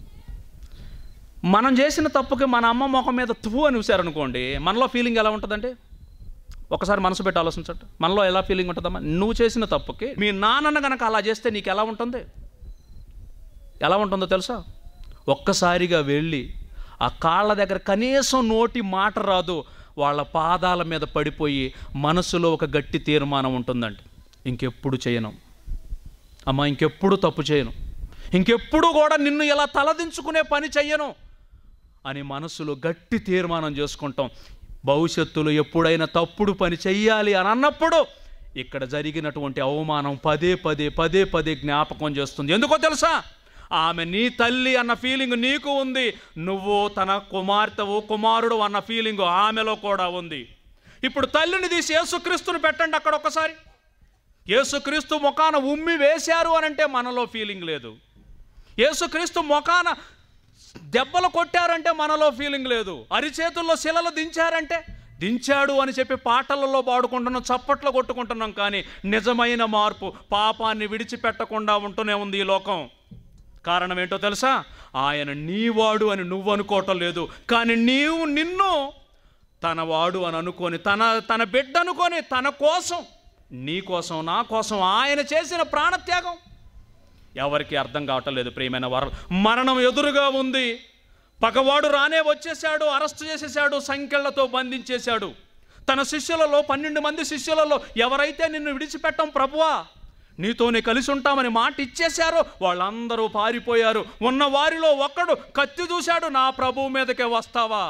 మనం చేసిన తప్పుకి మన అమ్మ ముఖం మీద తువ్వు అని చూశారనుకోండి మనలో ఫీలింగ్ ఎలా ఉంటుందంటే ఒకసారి మనసు పెట్టి ఆలోచించండి మనలో ఎలా ఫీలింగ్ ఉంటుందమ్మా నువ్వు చేసిన తప్పుకి మీ నాన్నను కనుక అలా చేస్తే నీకు ఎలా ఉంటుంది ఎలా ఉంటుందో తెలుసా ఒక్కసారిగా వెళ్ళి ఆ కాళ్ళ దగ్గర కనీసం నోటి మాట రాదు వాళ్ళ పాదాల మీద పడిపోయి మనసులో ఒక గట్టి తీర్మానం ఉంటుందండి ఇంకెప్పుడు చేయను అమ్మ ఇంకెప్పుడు తప్పు చేయను ఇంకెప్పుడు కూడా నిన్ను ఇలా తలదించుకునే పని చెయ్యను అని మనసులో గట్టి తీర్మానం చేసుకుంటాం భవిష్యత్తులో ఎప్పుడైనా తప్పుడు పని చెయ్యాలి అని అన్నప్పుడు ఇక్కడ జరిగినటువంటి అవమానం పదే పదే పదే పదే జ్ఞాపకం చేస్తుంది ఎందుకో తెలుసా ఆమె నీ తల్లి అన్న ఫీలింగ్ నీకు ఉంది నువ్వు తన కుమార్తెవు కుమారుడు అన్న ఫీలింగ్ ఆమెలో కూడా ఉంది ఇప్పుడు తల్లిని తీసి యేసుక్రీస్తుని పెట్టండి అక్కడ ఒక్కసారి యేసుక్రీస్తు ముఖాన ఉమ్మి వేశారు అని అంటే మనలో ఫీలింగ్ లేదు యేసుక్రీస్తు ముఖాన దెబ్బలు కొట్టారంటే మనలో ఫీలింగ్ లేదు అరిచేతుల్లో శిలలు దించారంటే దించాడు అని చెప్పి పాటలలో పాడుకుంటున్నాం చప్పట్లు కొట్టుకుంటున్నాం కానీ నిజమైన మార్పు పాపాన్ని విడిచిపెట్టకుండా ఉంటూనే ఉంది ఈ లోకం కారణం ఏంటో తెలుసా ఆయన నీవాడు అని నువ్వు అనుకోవటం లేదు కానీ నీవు నిన్ను తన వాడు అని అనుకొని తన తన బిడ్డ అనుకొని తన కోసం నీ కోసం నా కోసం ఆయన చేసిన ప్రాణత్యాగం ఎవరికి అర్థం కావటం లేదు ప్రియమైన వారు మరణం ఎదురుగా ఉంది పగవాడు రానే వచ్చేసాడు అరెస్ట్ చేసేసాడు సంఖ్యలతో బంధించేశాడు తన శిష్యులలో పన్నెండు మంది శిష్యులలో ఎవరైతే నిన్ను విడిచిపెట్టం ప్రభువా నీతోనే కలిసి ఉంటామని మాట ఇచ్చేశారో వాళ్ళందరూ పారిపోయారు ఉన్న వారిలో ఒక్కడు కత్తి చూశాడు నా ప్రభువు మీదకే వస్తావా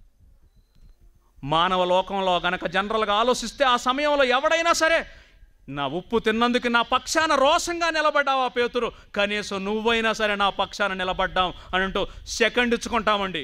మానవ లోకంలో గనక జనరల్గా ఆలోచిస్తే ఆ సమయంలో ఎవడైనా సరే నా ఉప్పు తిన్నందుకు నా పక్షాన రోషంగా నిలబడ్డావా పేతురు కనీసం నువ్వైనా సరే నా పక్షాన నిలబడ్డాం అని అంటూ సెకండ్ ఇచ్చుకుంటామండి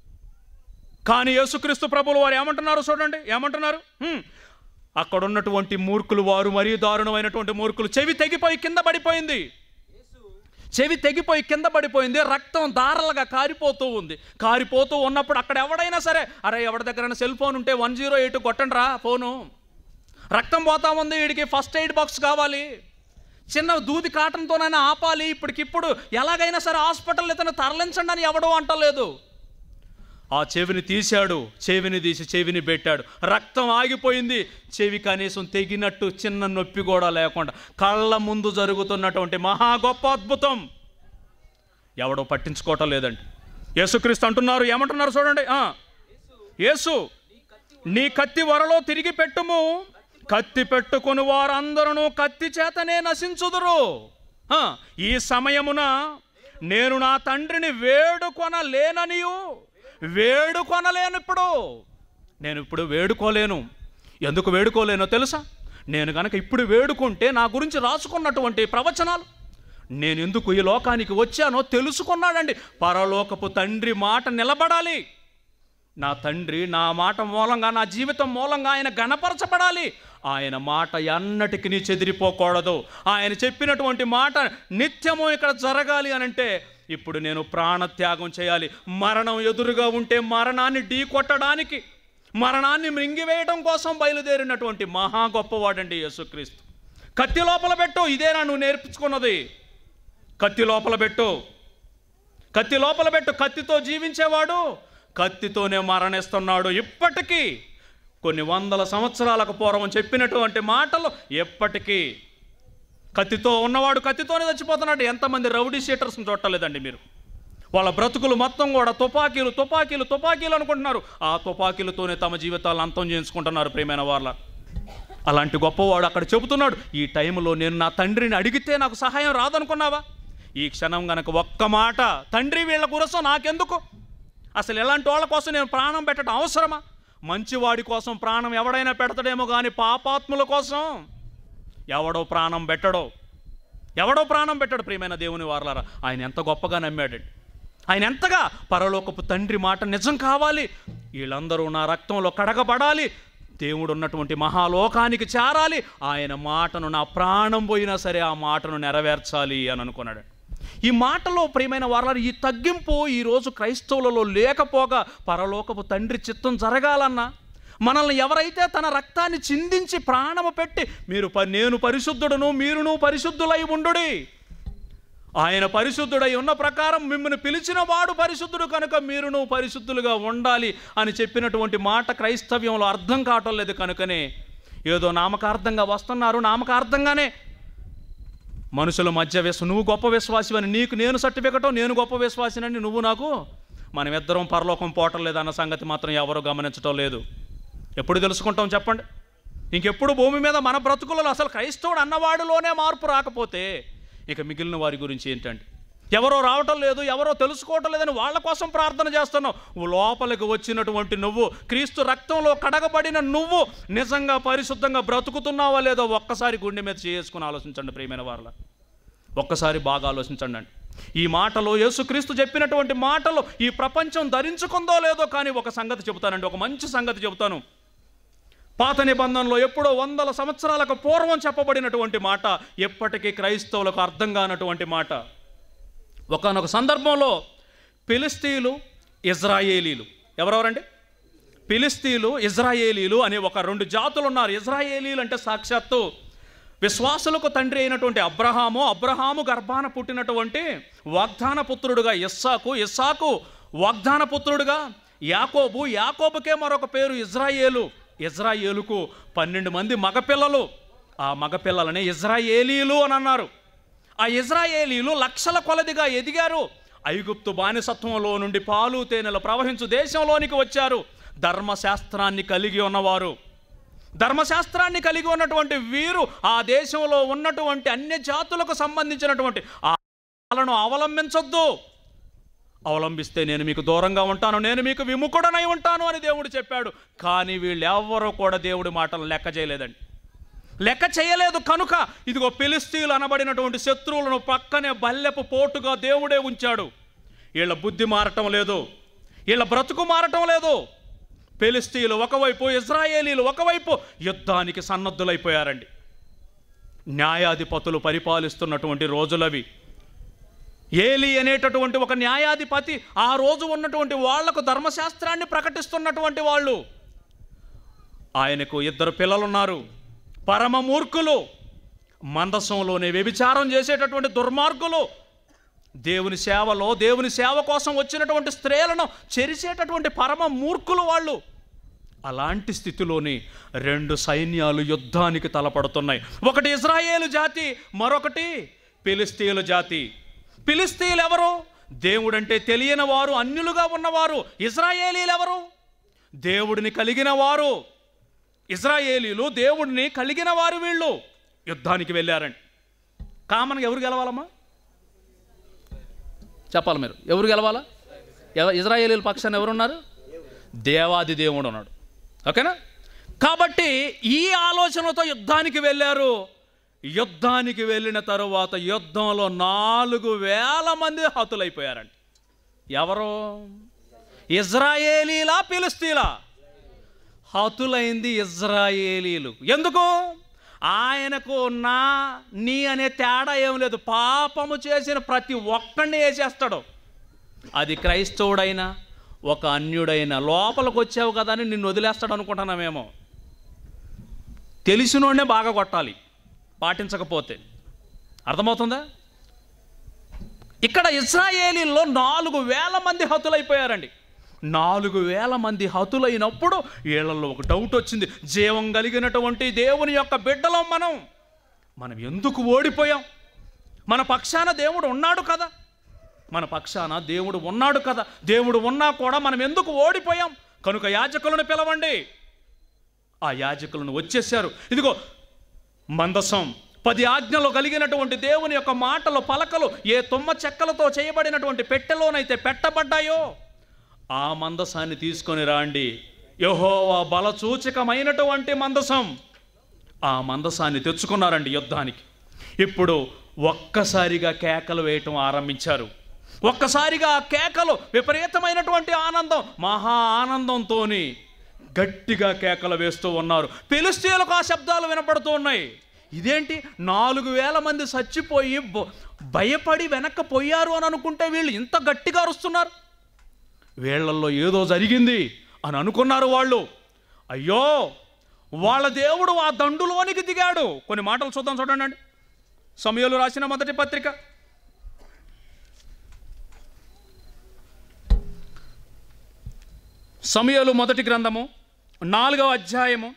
కానీ యేసుక్రీస్తు ప్రభులు వారు ఏమంటున్నారు చూడండి ఏమంటున్నారు హ్మ్. అక్కడ ఉన్నటువంటి మూర్ఖులు వారు మరీ దారుణమైనటువంటి మూర్ఖులు చెవి తెగిపోయి కింద పడిపోయింది చెవి తెగిపోయి కింద పడిపోయింది రక్తం దారలుగా కారిపోతూ ఉంది కారిపోతూ ఉన్నప్పుడు అక్కడ ఎవడైనా సరే అరే ఎవరి దగ్గర సెల్ ఫోన్ ఉంటే వన్ జీరో ఎయిట్ కొట్టండి రా ఫోను రక్తం పోతా ఉంది వీడికి ఫస్ట్ ఎయిడ్ బాక్స్ కావాలి చిన్న దూది కాటన్తోనైనా ఆపాలి ఇప్పటికిప్పుడు ఎలాగైనా సరే హాస్పిటల్ ఇతను తరలించండి అని ఎవడో అంటలేదు ఆ చెవిని తీశాడు చెవిని తీసి చెవిని పెట్టాడు రక్తం ఆగిపోయింది చెవి కనీసం తెగినట్టు చిన్న నొప్పి కూడా లేకుండా కళ్ళ ముందు జరుగుతున్నటువంటి మహా గొప్ప అద్భుతం ఎవడో పట్టించుకోవటం లేదండి యేసుక్రీస్తు అంటున్నారు ఏమంటున్నారు చూడండి ఆ, యేసు నీ కత్తి వరలో తిరిగి పెట్టుము కత్తి పెట్టుకుని వారందరూ కత్తి చేతనే నశించుదురు ఆ, ఈ సమయమున నేను నా తండ్రిని వేడుకొనలేననియు వేడుకొనలేను ఇప్పుడు నేను ఇప్పుడు వేడుకోలేను ఎందుకు వేడుకోలేనో తెలుసా నేను కనుక ఇప్పుడు వేడుకుంటే నా గురించి రాసుకున్నటువంటి ప్రవచనాలు నేను ఎందుకు ఈ లోకానికి వచ్చానో తెలుసుకున్నాడండి పరలోకపు తండ్రి మాట నిలబడాలి నా తండ్రి నా మాట మూలంగా నా జీవితం మూలంగా ఆయన గణపరచబడాలి ఆయన మాట ఎన్నటికి చెదిరిపోకూడదు ఆయన చెప్పినటువంటి మాట నిత్యము ఇక్కడ జరగాలి అని అంటే ఇప్పుడు నేను ప్రాణత్యాగం చేయాలి మరణం ఎదురుగా ఉంటే మరణాన్ని ఢీ కొట్టడానికి మరణాన్ని మృంగివేయడం కోసం బయలుదేరినటువంటి మహా గొప్పవాడండి యేసుక్రీస్తు కత్తి లోపల పెట్టు ఇదేనా నువ్వు నేర్పించుకున్నది కత్తి లోపల పెట్టు కత్తి లోపల పెట్టు కత్తితో జీవించేవాడు కత్తితోనే మరణిస్తున్నాడు ఇప్పటికీ కొన్ని వందల సంవత్సరాలకు పూర్వం చెప్పినటువంటి మాటలు ఎప్పటికీ కత్తితో ఉన్నవాడు కత్తితోనే చచ్చిపోతున్నాడు ఎంతమంది రౌడీ షీటర్స్ని చూడలేదండి మీరు వాళ్ళ బ్రతుకులు మొత్తం కూడా తుపాకీలు తుపాకీలు తుపాకీలు అనుకుంటున్నారు ఆ తుపాకీలతోనే తమ జీవితాలను అంతం చేసుకుంటున్నారు ప్రియమైన వాళ్ళ అలాంటి గొప్పవాడు అక్కడ చెబుతున్నాడు ఈ టైంలో నేను నా తండ్రిని అడిగితే నాకు సహాయం రాదనుకున్నావా ఈ క్షణం గనక ఒక్క మాట తండ్రి వీళ్ళ గురసం నాకెందుకు అసలు ఎలాంటి వాళ్ళ కోసం నేను ప్రాణం పెట్టడం అవసరమా మంచివాడి కోసం ప్రాణం ఎవడైనా పెడతాడేమో కానీ పాపాత్ముల కోసం ఎవడో ప్రాణం పెట్టడో ఎవడో ప్రాణం పెట్టడు ప్రియమైన దేవుని వారలారా ఆయన ఎంత గొప్పగా నమ్మాడండి ఆయన ఎంతగా పరలోకపు తండ్రి మాట నిజం కావాలి వీళ్ళందరూ నా రక్తంలో కడగబడాలి దేవుడు ఉన్నటువంటి మహాలోకానికి చేరాలి ఆయన మాటను నా ప్రాణం పోయినా సరే ఆ మాటను నెరవేర్చాలి అని అనుకున్నాడు ఈ మాటలో ప్రియమైన వారు ఈ తగ్గింపు ఈరోజు క్రైస్తవులలో లేకపోగా పరలోకపు తండ్రి చిత్తం జరగాలన్నా మనల్ని ఎవరైతే తన రక్తాన్ని చిందించి ప్రాణము పెట్టి మీరు ప- నేను పరిశుద్ధుడును మీరును పరిశుద్ధులై ఉండుడి ఆయన పరిశుద్ధుడై ఉన్న ప్రకారం మిమ్మల్ని పిలిచిన వాడు పరిశుద్ధుడు కనుక మీరును పరిశుద్ధులుగా ఉండాలి అని చెప్పినటువంటి మాట క్రైస్తవ్యంలో అర్థం కావటం లేదు కనుకనే ఏదో నామకార్థంగా వస్తున్నారు నామకార్థంగానే మనుషుల మధ్య విశ్వ నువ్వు గొప్ప విశ్వాసివని నీకు నేను సర్టిఫికెట్ నేను గొప్ప విశ్వాసినని నువ్వు నాకు మనమిద్దరం పరలోకం పోవటం లేదు అన్న సంగతి మాత్రం ఎవరు గమనించటం లేదు ఎప్పుడు తెలుసుకుంటాం చెప్పండి ఇంకెప్పుడు భూమి మీద మన బ్రతుకులలో అసలు క్రైస్తవుడు అన్నవాడిలోనే మార్పు రాకపోతే ఇక మిగిలిన వారి గురించి ఏంటండి ఎవరో రావటం లేదు ఎవరో తెలుసుకోవటం లేదని వాళ్ళ కోసం ప్రార్థన చేస్తున్నావు లోపలికి వచ్చినటువంటి నువ్వు క్రీస్తు రక్తంలో కడగబడిన నువ్వు నిజంగా పరిశుద్ధంగా బ్రతుకుతున్నావా లేదో ఒక్కసారి గుండె మీద చేసుకుని ఆలోచించండి ప్రియమైన వాళ్ళ ఒక్కసారి బాగా ఆలోచించండి అండి ఈ మాటలో యేసుక్రీస్తు చెప్పినటువంటి మాటలు ఈ ప్రపంచం ధరించుకుందో లేదో కానీ ఒక సంగతి చెబుతానండి ఒక మంచి సంగతి చెబుతాను పాత నిబంధనలో ఎప్పుడో వందల సంవత్సరాలకు పూర్వం చెప్పబడినటువంటి మాట ఎప్పటికీ క్రైస్తవులకు అర్థం కానటువంటి మాట ఒకనొక సందర్భంలో ఫిలిస్తీన్లు ఇజ్రాయేలీలు ఎవరెవరండి ఫిలిస్తీన్లు ఇజ్రాయేలీలు అనే ఒక రెండు జాతులు ఉన్నారు ఇజ్రాయేలీలు అంటే సాక్షాత్తు విశ్వాసులకు తండ్రి అయినటువంటి అబ్రహాము అబ్రహాము గర్భాన పుట్టినటువంటి వాగ్దాన పుత్రుడుగా ఇస్సాకు ఇస్సాకు వాగ్దాన పుత్రుడుగా యాకోబు యాకోబుకే మరొక పేరు ఇజ్రాయేలు ఇజ్రాయేలుకు పన్నెండు మంది మగపిల్లలు ఆ మగపిల్లలని ఇజ్రాయేలీలు అని అన్నారు ఆ ఇజ్రాయేలీలు లక్షల కొలదిగా ఎదిగారు ఐగుప్తు బానిసత్వంలో నుండి పాలు తేనెలు ప్రవహించు దేశంలోనికి వచ్చారు ధర్మశాస్త్రాన్ని కలిగి ఉన్నవారు ధర్మశాస్త్రాన్ని కలిగి ఉన్నటువంటి వీరు ఆ దేశంలో ఉన్నటువంటి అన్య జాతులకు సంబంధించినటువంటి ఆ వాళ్ళను అవలంబించొద్దు అవలంబిస్తే నేను మీకు దూరంగా ఉంటాను నేను మీకు విముఖుడనై ఉంటాను అని దేవుడు చెప్పాడు కానీ వీళ్ళు ఎవ్వరూ కూడా దేవుడి మాటలు లెక్క చేయలేదండి లెక్క చేయలేదు కనుక ఇదిగో ఫిలిస్తీన్లు అనబడినటువంటి శత్రువులను పక్కనే బల్లెపు పోటుగా దేవుడే ఉంచాడు వీళ్ళ బుద్ధి మారటం లేదు వీళ్ళ బ్రతుకు మారటం లేదు ఫిలిస్తీన్లు ఒకవైపు ఇజ్రాయేలీలు ఒకవైపు యుద్ధానికి సన్నద్ధులైపోయారండి న్యాయాధిపతులు పరిపాలిస్తున్నటువంటి రోజులవి ఏలి అనేటటువంటి ఒక న్యాయాధిపతి ఆ రోజు ఉన్నటువంటి వాళ్లకు ధర్మశాస్త్రాన్ని ప్రకటిస్తున్నటువంటి వాళ్ళు ఆయనకు ఇద్దరు పిల్లలున్నారు పరమ మూర్ఖులు మందసంలోనే వ్యభిచారం చేసేటటువంటి దుర్మార్గులు దేవుని సేవలో దేవుని సేవ కోసం వచ్చినటువంటి స్త్రీలను చెరిసేటటువంటి పరమ మూర్ఖులు వాళ్ళు అలాంటి స్థితిలోని రెండు సైన్యాలు యుద్ధానికి తలపడుతున్నాయి ఒకటి ఇజ్రాయేలు జాతి మరొకటి ఫిలిస్తీన్ల జాతి ఫిలిస్తీన్లు ఎవరు దేవుడంటే తెలియని వారు అన్యులుగా ఉన్నవారు ఇజ్రాయేలీలు ఎవరు దేవుడిని కలిగిన వారు ఇజ్రాయేలీలు దేవుడిని కలిగిన వారు వీళ్ళు యుద్ధానికి వెళ్ళారండి కామన్గా ఎవరు గెలవాలమ్మా చెప్పాలి మీరు ఎవరు గెలవాలా ఎవ- ఇజ్రాయేలీల పక్షాన ఎవరున్నారు దేవాది దేవుడు ఉన్నాడు ఓకేనా కాబట్టి ఈ ఆలోచనతో యుద్ధానికి వెళ్ళారు యుద్ధానికి వెళ్ళిన తరువాత యుద్ధంలో నాలుగు వేల మంది హతులైపోయారండి ఎవరు ఇజ్రాయేలీలా పిలుస్తీలా హతులైంది ఇజ్రాయేలీలు ఎందుకు ఆయనకు నా నీ అనే తేడా ఏం లేదు పాపము చేసిన ప్రతి ఒక్కడిని వేసేస్తాడు అది క్రైస్తవుడైనా ఒక అన్యుడైనా లోపలికి వచ్చావు కదా అని నిన్ను వదిలేస్తాడు అనుకుంటున్నామేమో తెలిసినోడే బాగా కొట్టాలి పాటించకపోతే అర్థమవుతుందా ఇక్కడ ఇజ్రాయేలీల్లో నాలుగు వేల మంది హతులైపోయారండి నాలుగు వేల మంది హతులైనప్పుడు వీళ్ళల్లో ఒక డౌట్ వచ్చింది జీవం కలిగినటువంటి దేవుని యొక్క బిడ్డలం మనం మనం ఎందుకు ఓడిపోయాం మన పక్షాన దేవుడు ఉన్నాడు కదా మన పక్షాన దేవుడు ఉన్నాడు కదా దేవుడు ఉన్నా కూడా మనం ఎందుకు ఓడిపోయాం కనుక యాజకులను పిలవండి ఆ యాజకులను వచ్చేసారు ఇదిగో మందసం పది ఆజ్ఞలు కలిగినటువంటి దేవుని యొక్క మాటలు పలకలు ఏ తుమ్మ చెక్కలతో చేయబడినటువంటి పెట్టెలోనైతే పెట్టబడ్డాయో ఆ మందసాన్ని తీసుకొని రాండి యహోవా బలసూచకమైనటువంటి మందసం ఆ మందసాన్ని తెచ్చుకున్నారండి యుద్ధానికి ఇప్పుడు ఒక్కసారిగా కేకలు వేయటం ఆరంభించారు ఒక్కసారిగా ఆ కేకలు విపరీతమైనటువంటి ఆనందం మహా ఆనందంతోని గట్టిగా కేకలు వేస్తూ ఉన్నారు పెలిస్తీలకు ఆ శబ్దాలు వినపడుతూ ఉన్నాయి ఇదేంటి నాలుగు వేల మంది చచ్చిపోయి బ- భయపడి వెనక్కి పోయారు అని అనుకుంటే వీళ్ళు ఇంత గట్టిగా అరుస్తున్నారు వీళ్ళల్లో ఏదో జరిగింది అని అనుకున్నారు వాళ్ళు అయ్యో వాళ్ళ దేవుడు ఆ దండులోనికి దిగాడు కొన్ని మాటలు చూద్దాం చూడండి అండి సమయాలు రాసిన మొదటి పత్రిక సమయాలు మొదటి గ్రంథము నాలుగవ అధ్యాయము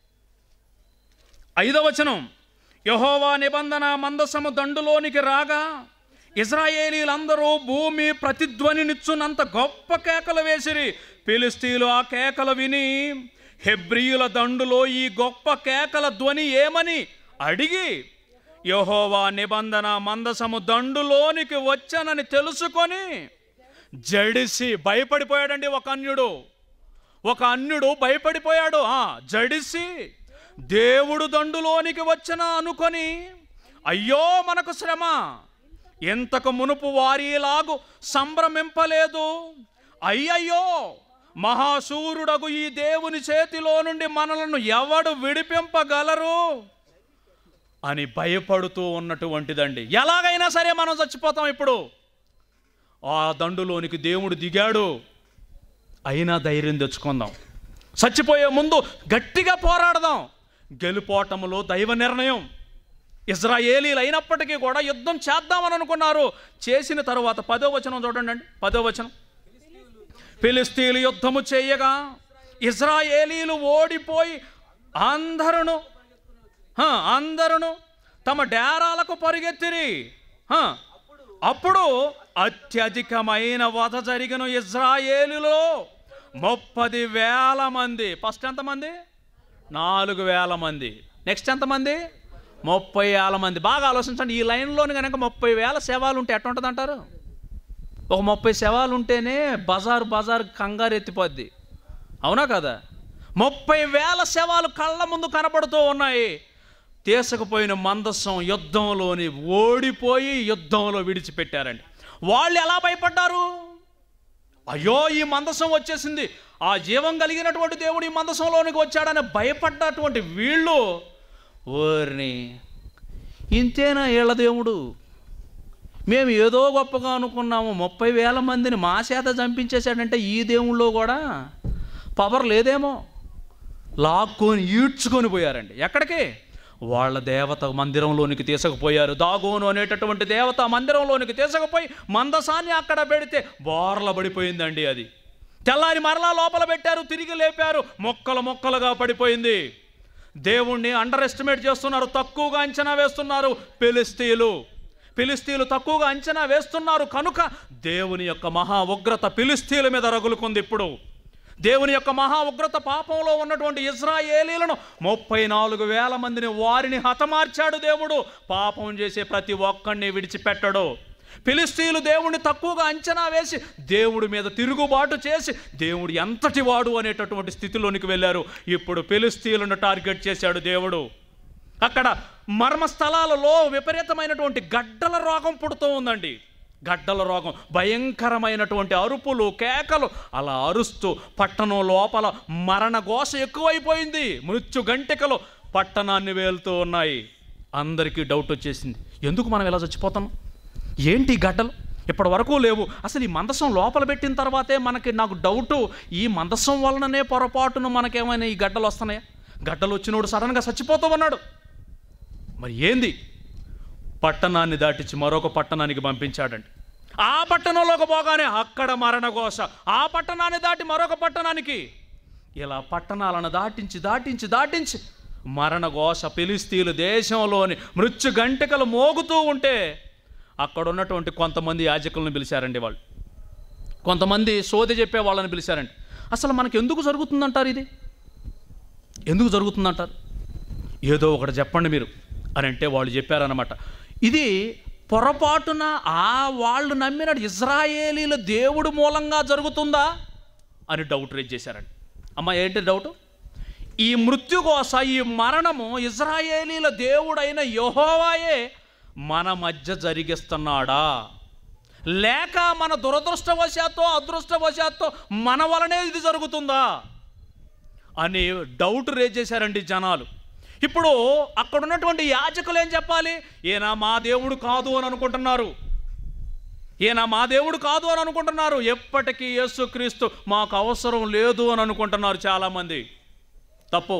ఐదవ వచనం యహోవా నిబంధన మందసము దండులోనికి రాగా ఇజ్రాయేలీలందరూ భూమి ప్రతిధ్వనినిచ్చునంత గొప్ప కేకలు వేసిరి ఫిలిస్తీన్లు ఆ కేకలు విని హెబ్రియుల దండులో ఈ గొప్ప కేకల ధ్వని ఏమని అడిగి యహోవా నిబంధన మందసము దండులోనికి వచ్చానని తెలుసుకొని జడిసి భయపడిపోయాడండి ఒక అన్యుడు ఒక అన్యుడు భయపడిపోయాడు ఆ జడిసి దేవుడు దండులోనికి వచ్చిన అనుకొని అయ్యో మనకు శ్రమ ఎంతకు మునుపు వారిలాగు సంభ్రమింపలేదు అయ్యయ్యో మహాశూరుడగు ఈ దేవుని చేతిలో నుండి మనలను ఎవడు విడిపింపగలరు అని భయపడుతూ ఉన్నటువంటిదండి ఎలాగైనా సరే మనం చచ్చిపోతాం ఇప్పుడు ఆ దండులోనికి దేవుడు దిగాడు అయినా ధైర్యం తెచ్చుకుందాం చచ్చిపోయే ముందు గట్టిగా పోరాడదాం గెలుపోటములో దైవ నిర్ణయం ఇజ్రాయేలీలు అయినప్పటికీ కూడా యుద్ధం చేద్దామని అనుకున్నారు చేసిన తరువాత పదో వచనం చూడండి అండి పదో వచనం ఫిలిస్తీన్లు యుద్ధము చేయగా ఇజ్రాయేలీలు ఓడిపోయి అందరును హ, అందరును తమ డేరాలకు పరిగెత్తిరి హ, అప్పుడు అత్యధికమైన వధ జరిగిన ఇజ్రాయేలులో ముప్పది వేల మంది ఫస్ట్ ఎంతమంది నాలుగు వేల మంది నెక్స్ట్ ఎంతమంది ముప్పై వేల మంది బాగా ఆలోచించండి ఈ లైన్లోని కనుక ముప్పై వేల శవాలు ఉంటే ఎట్లా ఉంటుంది అంటారు ఒక ముప్పై శవాలు ఉంటేనే బజారు బజారు కంగారు ఎత్తిపోద్ది అవునా కదా ముప్పై వేల శవాలు కళ్ళ ముందు కనపడుతూ ఉన్నాయి తీసుకుపోయిన మందస్సం యుద్ధంలోని ఓడిపోయి యుద్ధంలో విడిచిపెట్టారండి వాళ్ళు ఎలా భయపడ్డారు అయ్యో ఈ మందసం వచ్చేసింది ఆ జీవం కలిగినటువంటి దేవుడు ఈ మందసంలోనికి వచ్చాడని భయపడ్డటువంటి వీళ్ళు ఓర్ని ఇంతేనా వీళ్ళ దేవుడు మేము ఏదో గొప్పగా అనుకున్నాము ముప్పై వేల మందిని మా చేత చంపించేశాడంటే ఈ దేవుళ్ళో కూడా పవర్ లేదేమో లాక్కొని ఈడ్చుకొని పోయారండి ఎక్కడికి వాళ్ళ దేవత మందిరంలోనికి తీసుకుపోయారు దాగోను అనేటటువంటి దేవత మందిరంలోనికి తీసుకుపోయి మందసాన్ని అక్కడ పెడితే బోర్ల పడిపోయిందండి అది తెల్లారి మరలా లోపల పెట్టారు తిరిగి లేపారు మొక్కలు మొక్కలుగా పడిపోయింది దేవుణ్ణి అండర్ ఎస్టిమేట్ చేస్తున్నారు తక్కువగా అంచనా వేస్తున్నారు ఫిలిస్తీన్లు ఫిలిస్తీన్లు తక్కువగా అంచనా వేస్తున్నారు కనుక దేవుని యొక్క మహా ఉగ్రత ఫిలిస్తీన్ల మీద రగులుకుంది ఇప్పుడు దేవుని యొక్క మహా ఉగ్రత పాపంలో ఉన్నటువంటి ఇజ్రాయేలీలను ముప్పై నాలుగు వేల మందిని వారిని హతమార్చాడు దేవుడు పాపం చేసే ప్రతి ఒక్కడిని విడిచిపెట్టడు ఫిలిస్తీన్లు దేవుడిని తక్కువగా అంచనా వేసి దేవుడి మీద తిరుగుబాటు చేసి దేవుడు ఎంతటి వాడు అనేటటువంటి స్థితిలోనికి వెళ్ళారు ఇప్పుడు ఫిలిస్తీన్లను టార్గెట్ చేశాడు దేవుడు అక్కడ మర్మ స్థలాలలో విపరీతమైన గడ్డల రోగం పుడుతూ ఉందండి గడ్డల రోగం భయంకరమైనటువంటి అరుపులు కేకలు అలా అరుస్తూ పట్టణం లోపల మరణ ఘోష ఎక్కువైపోయింది మృత్యు గంటికలు పట్టణాన్ని వేలుతూ ఉన్నాయి అందరికీ డౌట్ వచ్చేసింది ఎందుకు మనం ఇలా చచ్చిపోతాం ఏంటి ఈ గడ్డలు ఇప్పటి వరకు లేవు అసలు ఈ మందసం లోపల పెట్టిన తర్వాతే మనకి నాకు డౌటు ఈ మందసం వలననే పొరపాటున మనకేమైనా ఈ గడ్డలు వస్తున్నాయా గడ్డలు వచ్చినోడు సడన్గా చచ్చిపోతూ ఉన్నాడు మరి ఏంది పట్టణాన్ని దాటించి మరొక పట్టణానికి పంపించాడండి ఆ పట్టణంలోకి పోగానే అక్కడ మరణఘోష ఆ పట్టణాన్ని దాటి మరొక పట్టణానికి ఇలా పట్టణాలను దాటించి దాటించి దాటించి మరణఘోష ఫిలిస్తీన్లు దేశంలోని మృత్యు గంటికలు మోగుతూ ఉంటే అక్కడ ఉన్నటువంటి కొంతమంది యాజకులను పిలిచారండి వాళ్ళు కొంతమంది సోది చెప్పే వాళ్ళని పిలిచారండి అసలు మనకి ఎందుకు జరుగుతుందంటారు ఇది ఎందుకు జరుగుతుందంటారు ఏదో ఒకటి చెప్పండి మీరు అని అంటే వాళ్ళు చెప్పారనమాట ఇది పొరపాటున ఆ వాళ్ళు నమ్మిన ఇజ్రాయేలీల దేవుడు మూలంగా జరుగుతుందా అని డౌట్ రేజ్ చేశారండి అమ్మ ఏంటి డౌట్ ఈ మృత్యుకోస ఈ మరణము ఇజ్రాయేలీల దేవుడైన యెహోవాయే మన మధ్య జరిగిస్తున్నాడా లేక మన దురదృష్టవశాత్తో అదృష్టవశాత్తో మన వలనే ఇది జరుగుతుందా అని డౌట్ రేజ్ చేశారండి జనాలు ఇప్పుడు అక్కడ ఉన్నటువంటి యాజకులు ఏం చెప్పాలి ఈయన మా దేవుడు కాదు అని అనుకుంటున్నారు ఈయన మా దేవుడు కాదు అని అనుకుంటున్నారు ఎప్పటికీ యేసుక్రీస్తు మాకు అవసరం లేదు అని అనుకుంటున్నారు చాలామంది తప్పు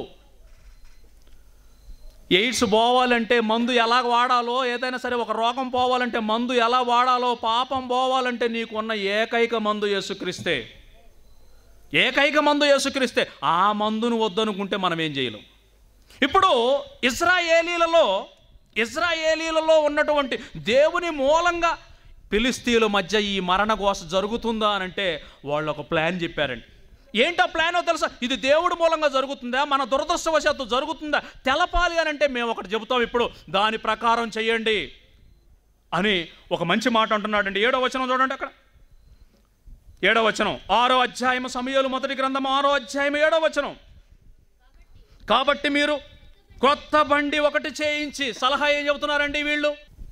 ఎయిడ్స్ పోవాలంటే మందు ఎలా వాడాలో ఏదైనా సరే ఒక రోగం పోవాలంటే మందు ఎలా వాడాలో పాపం పోవాలంటే నీకున్న ఏకైక మందు యేసుక్రీస్తే ఏకైక మందు యేసుక్రీస్తే ఆ మందును వద్దనుకుంటే మనం ఏం చేయలేం ఇప్పుడు ఇజ్రాయేలీలలో ఇజ్రాయేలీలలో ఉన్నటువంటి దేవుని మూలంగా ఫిలిస్తీన్ల మధ్య ఈ మరణ ఘోష జరుగుతుందా అని అంటే వాళ్ళు ఒక ప్లాన్ చెప్పారండి ఏంటో ప్లానో తెలుసా ఇది దేవుడి మూలంగా జరుగుతుందా మన దురదృష్టవశాత్తు జరుగుతుందా తెలపాలి అని అంటే మేము ఒకటి చెబుతాం ఇప్పుడు దాని ప్రకారం చేయండి అని ఒక మంచి మాట అంటున్నాడండి ఏడో వచనం చూడండి అక్కడ ఏడో వచనం ఆరో అధ్యాయం సమయాలు మొదటి గ్రంథం ఆరో అధ్యాయం ఏడో వచనం కాబట్టి మీరు కొత్త బండి ఒకటి చేయించి సలహా ఏం చెబుతున్నారండి వీళ్ళు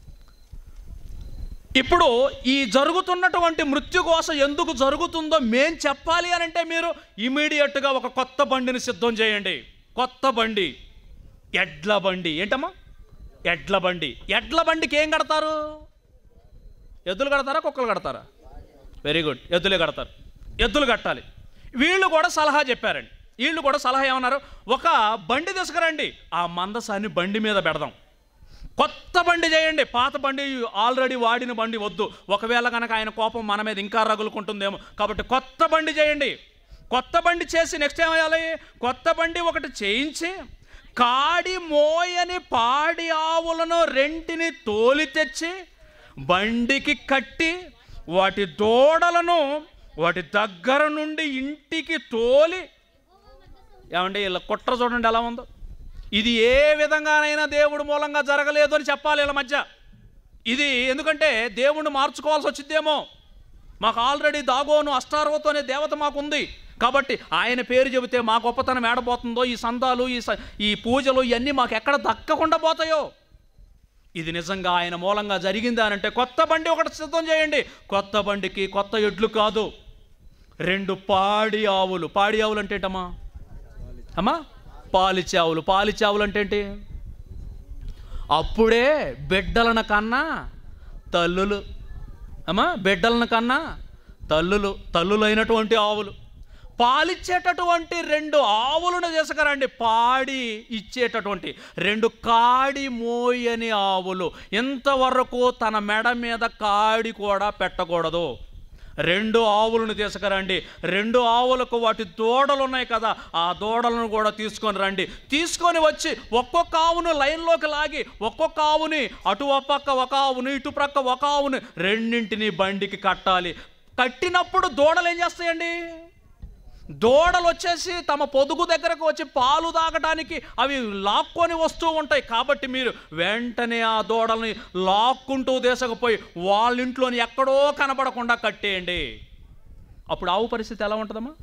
ఇప్పుడు ఈ జరుగుతున్నటువంటి మృత్యుకోస ఎందుకు జరుగుతుందో మేం చెప్పాలి అని అంటే మీరు ఇమీడియట్గా ఒక కొత్త బండిని సిద్ధం చేయండి కొత్త బండి ఎడ్ల బండి ఏంటమ్మా ఎడ్ల బండి ఎడ్ల బండికి ఏం కడతారు ఎద్దులు కడతారా కుక్కలు కడతారా వెరీ గుడ్ ఎద్దులే కడతారు ఎద్దులు కట్టాలి వీళ్ళు కూడా సలహా చెప్పారండి వీళ్ళు కూడా సలహా ఏమన్నారు ఒక బండి తీసుకురండి ఆ మందసాన్ని బండి మీద పెడదాం కొత్త బండి చేయండి పాత బండి ఆల్రెడీ వాడిన బండి వద్దు ఒకవేళ కనుక ఆయన కోపం మన మీద ఇంకా రగులుకుంటుందేమో కాబట్టి కొత్త బండి చేయండి కొత్త బండి చేసి నెక్స్ట్ ఏం చేయాలి కొత్త బండి ఒకటి చేయించి కాడి మోయని పాడి ఆవులను రెంటిని తోలి తెచ్చి బండికి కట్టి వాటి దూడలను వాటి దగ్గర నుండి ఇంటికి తోలి ఏమండి ఇలా కుట్ర చూడండి ఎలా ఉందో ఇది ఏ విధంగానైనా దేవుడు మూలంగా జరగలేదు అని చెప్పాలి వీళ్ళ మధ్య ఇది ఎందుకంటే దేవుణ్ణి మార్చుకోవాల్సి వచ్చిందేమో మాకు ఆల్రెడీ దాగోను అష్టారోతు అనే దేవత మాకుంది కాబట్టి ఆయన పేరు చెబితే మా గొప్పతనం ఏడబోతుందో ఈ సందాలు ఈ స- ఈ పూజలు ఇవన్నీ మాకు ఎక్కడ దక్కకుండా పోతాయో ఇది నిజంగా ఆయన మూలంగా జరిగిందా అని అంటే కొత్త బండి ఒకటి సిద్ధం చేయండి కొత్త బండికి కొత్త ఎడ్లు కాదు రెండు పాడి ఆవులు పాడి ఆవులు అంటే ఏంటమ్మా అమ్మా పాలిచ్చే ఆవులు పాలిచ్చే ఆవులు అంటే ఏంటి అప్పుడే బిడ్డలను కన్నా తల్లులు అమ్మా బిడ్డలను కన్నా తల్లులు తల్లులైనటువంటి ఆవులు పాలిచ్చేటటువంటి రెండు ఆవులను తీసుకురండి పాడి ఇచ్చేటటువంటి రెండు కాడి మోయని ఆవులు ఇంతవరకు తన మెడ మీద కాడి కూడా పెట్టకూడదు రెండు ఆవులను తీసుకురండి రెండు ఆవులకు వాటి దూడలు ఉన్నాయి కదా ఆ దూడలను కూడా తీసుకొని రండి తీసుకొని వచ్చి ఒక్కొక్క ఆవును లైన్లోకి లాగి ఒక్కొక్క ఆవుని అటు ఒక పక్క ఒక ఆవును ఇటు ప్రక్క ఒక ఆవుని రెండింటిని బండికి కట్టాలి కట్టినప్పుడు దూడలు ఏం చేస్తాయండి దూడలు వచ్చేసి తమ పొదుగు దగ్గరకు వచ్చి పాలు తాగడానికి అవి లాక్కొని వస్తూ ఉంటాయి కాబట్టి మీరు వెంటనే ఆ దూడల్ని లాక్కుంటూ దేశకపోయి వాళ్ళ ఇంట్లోని ఎక్కడో కనపడకుండా కట్టేయండి అప్పుడు ఆవు పరిస్థితి ఎలా ఉంటుందమ్మా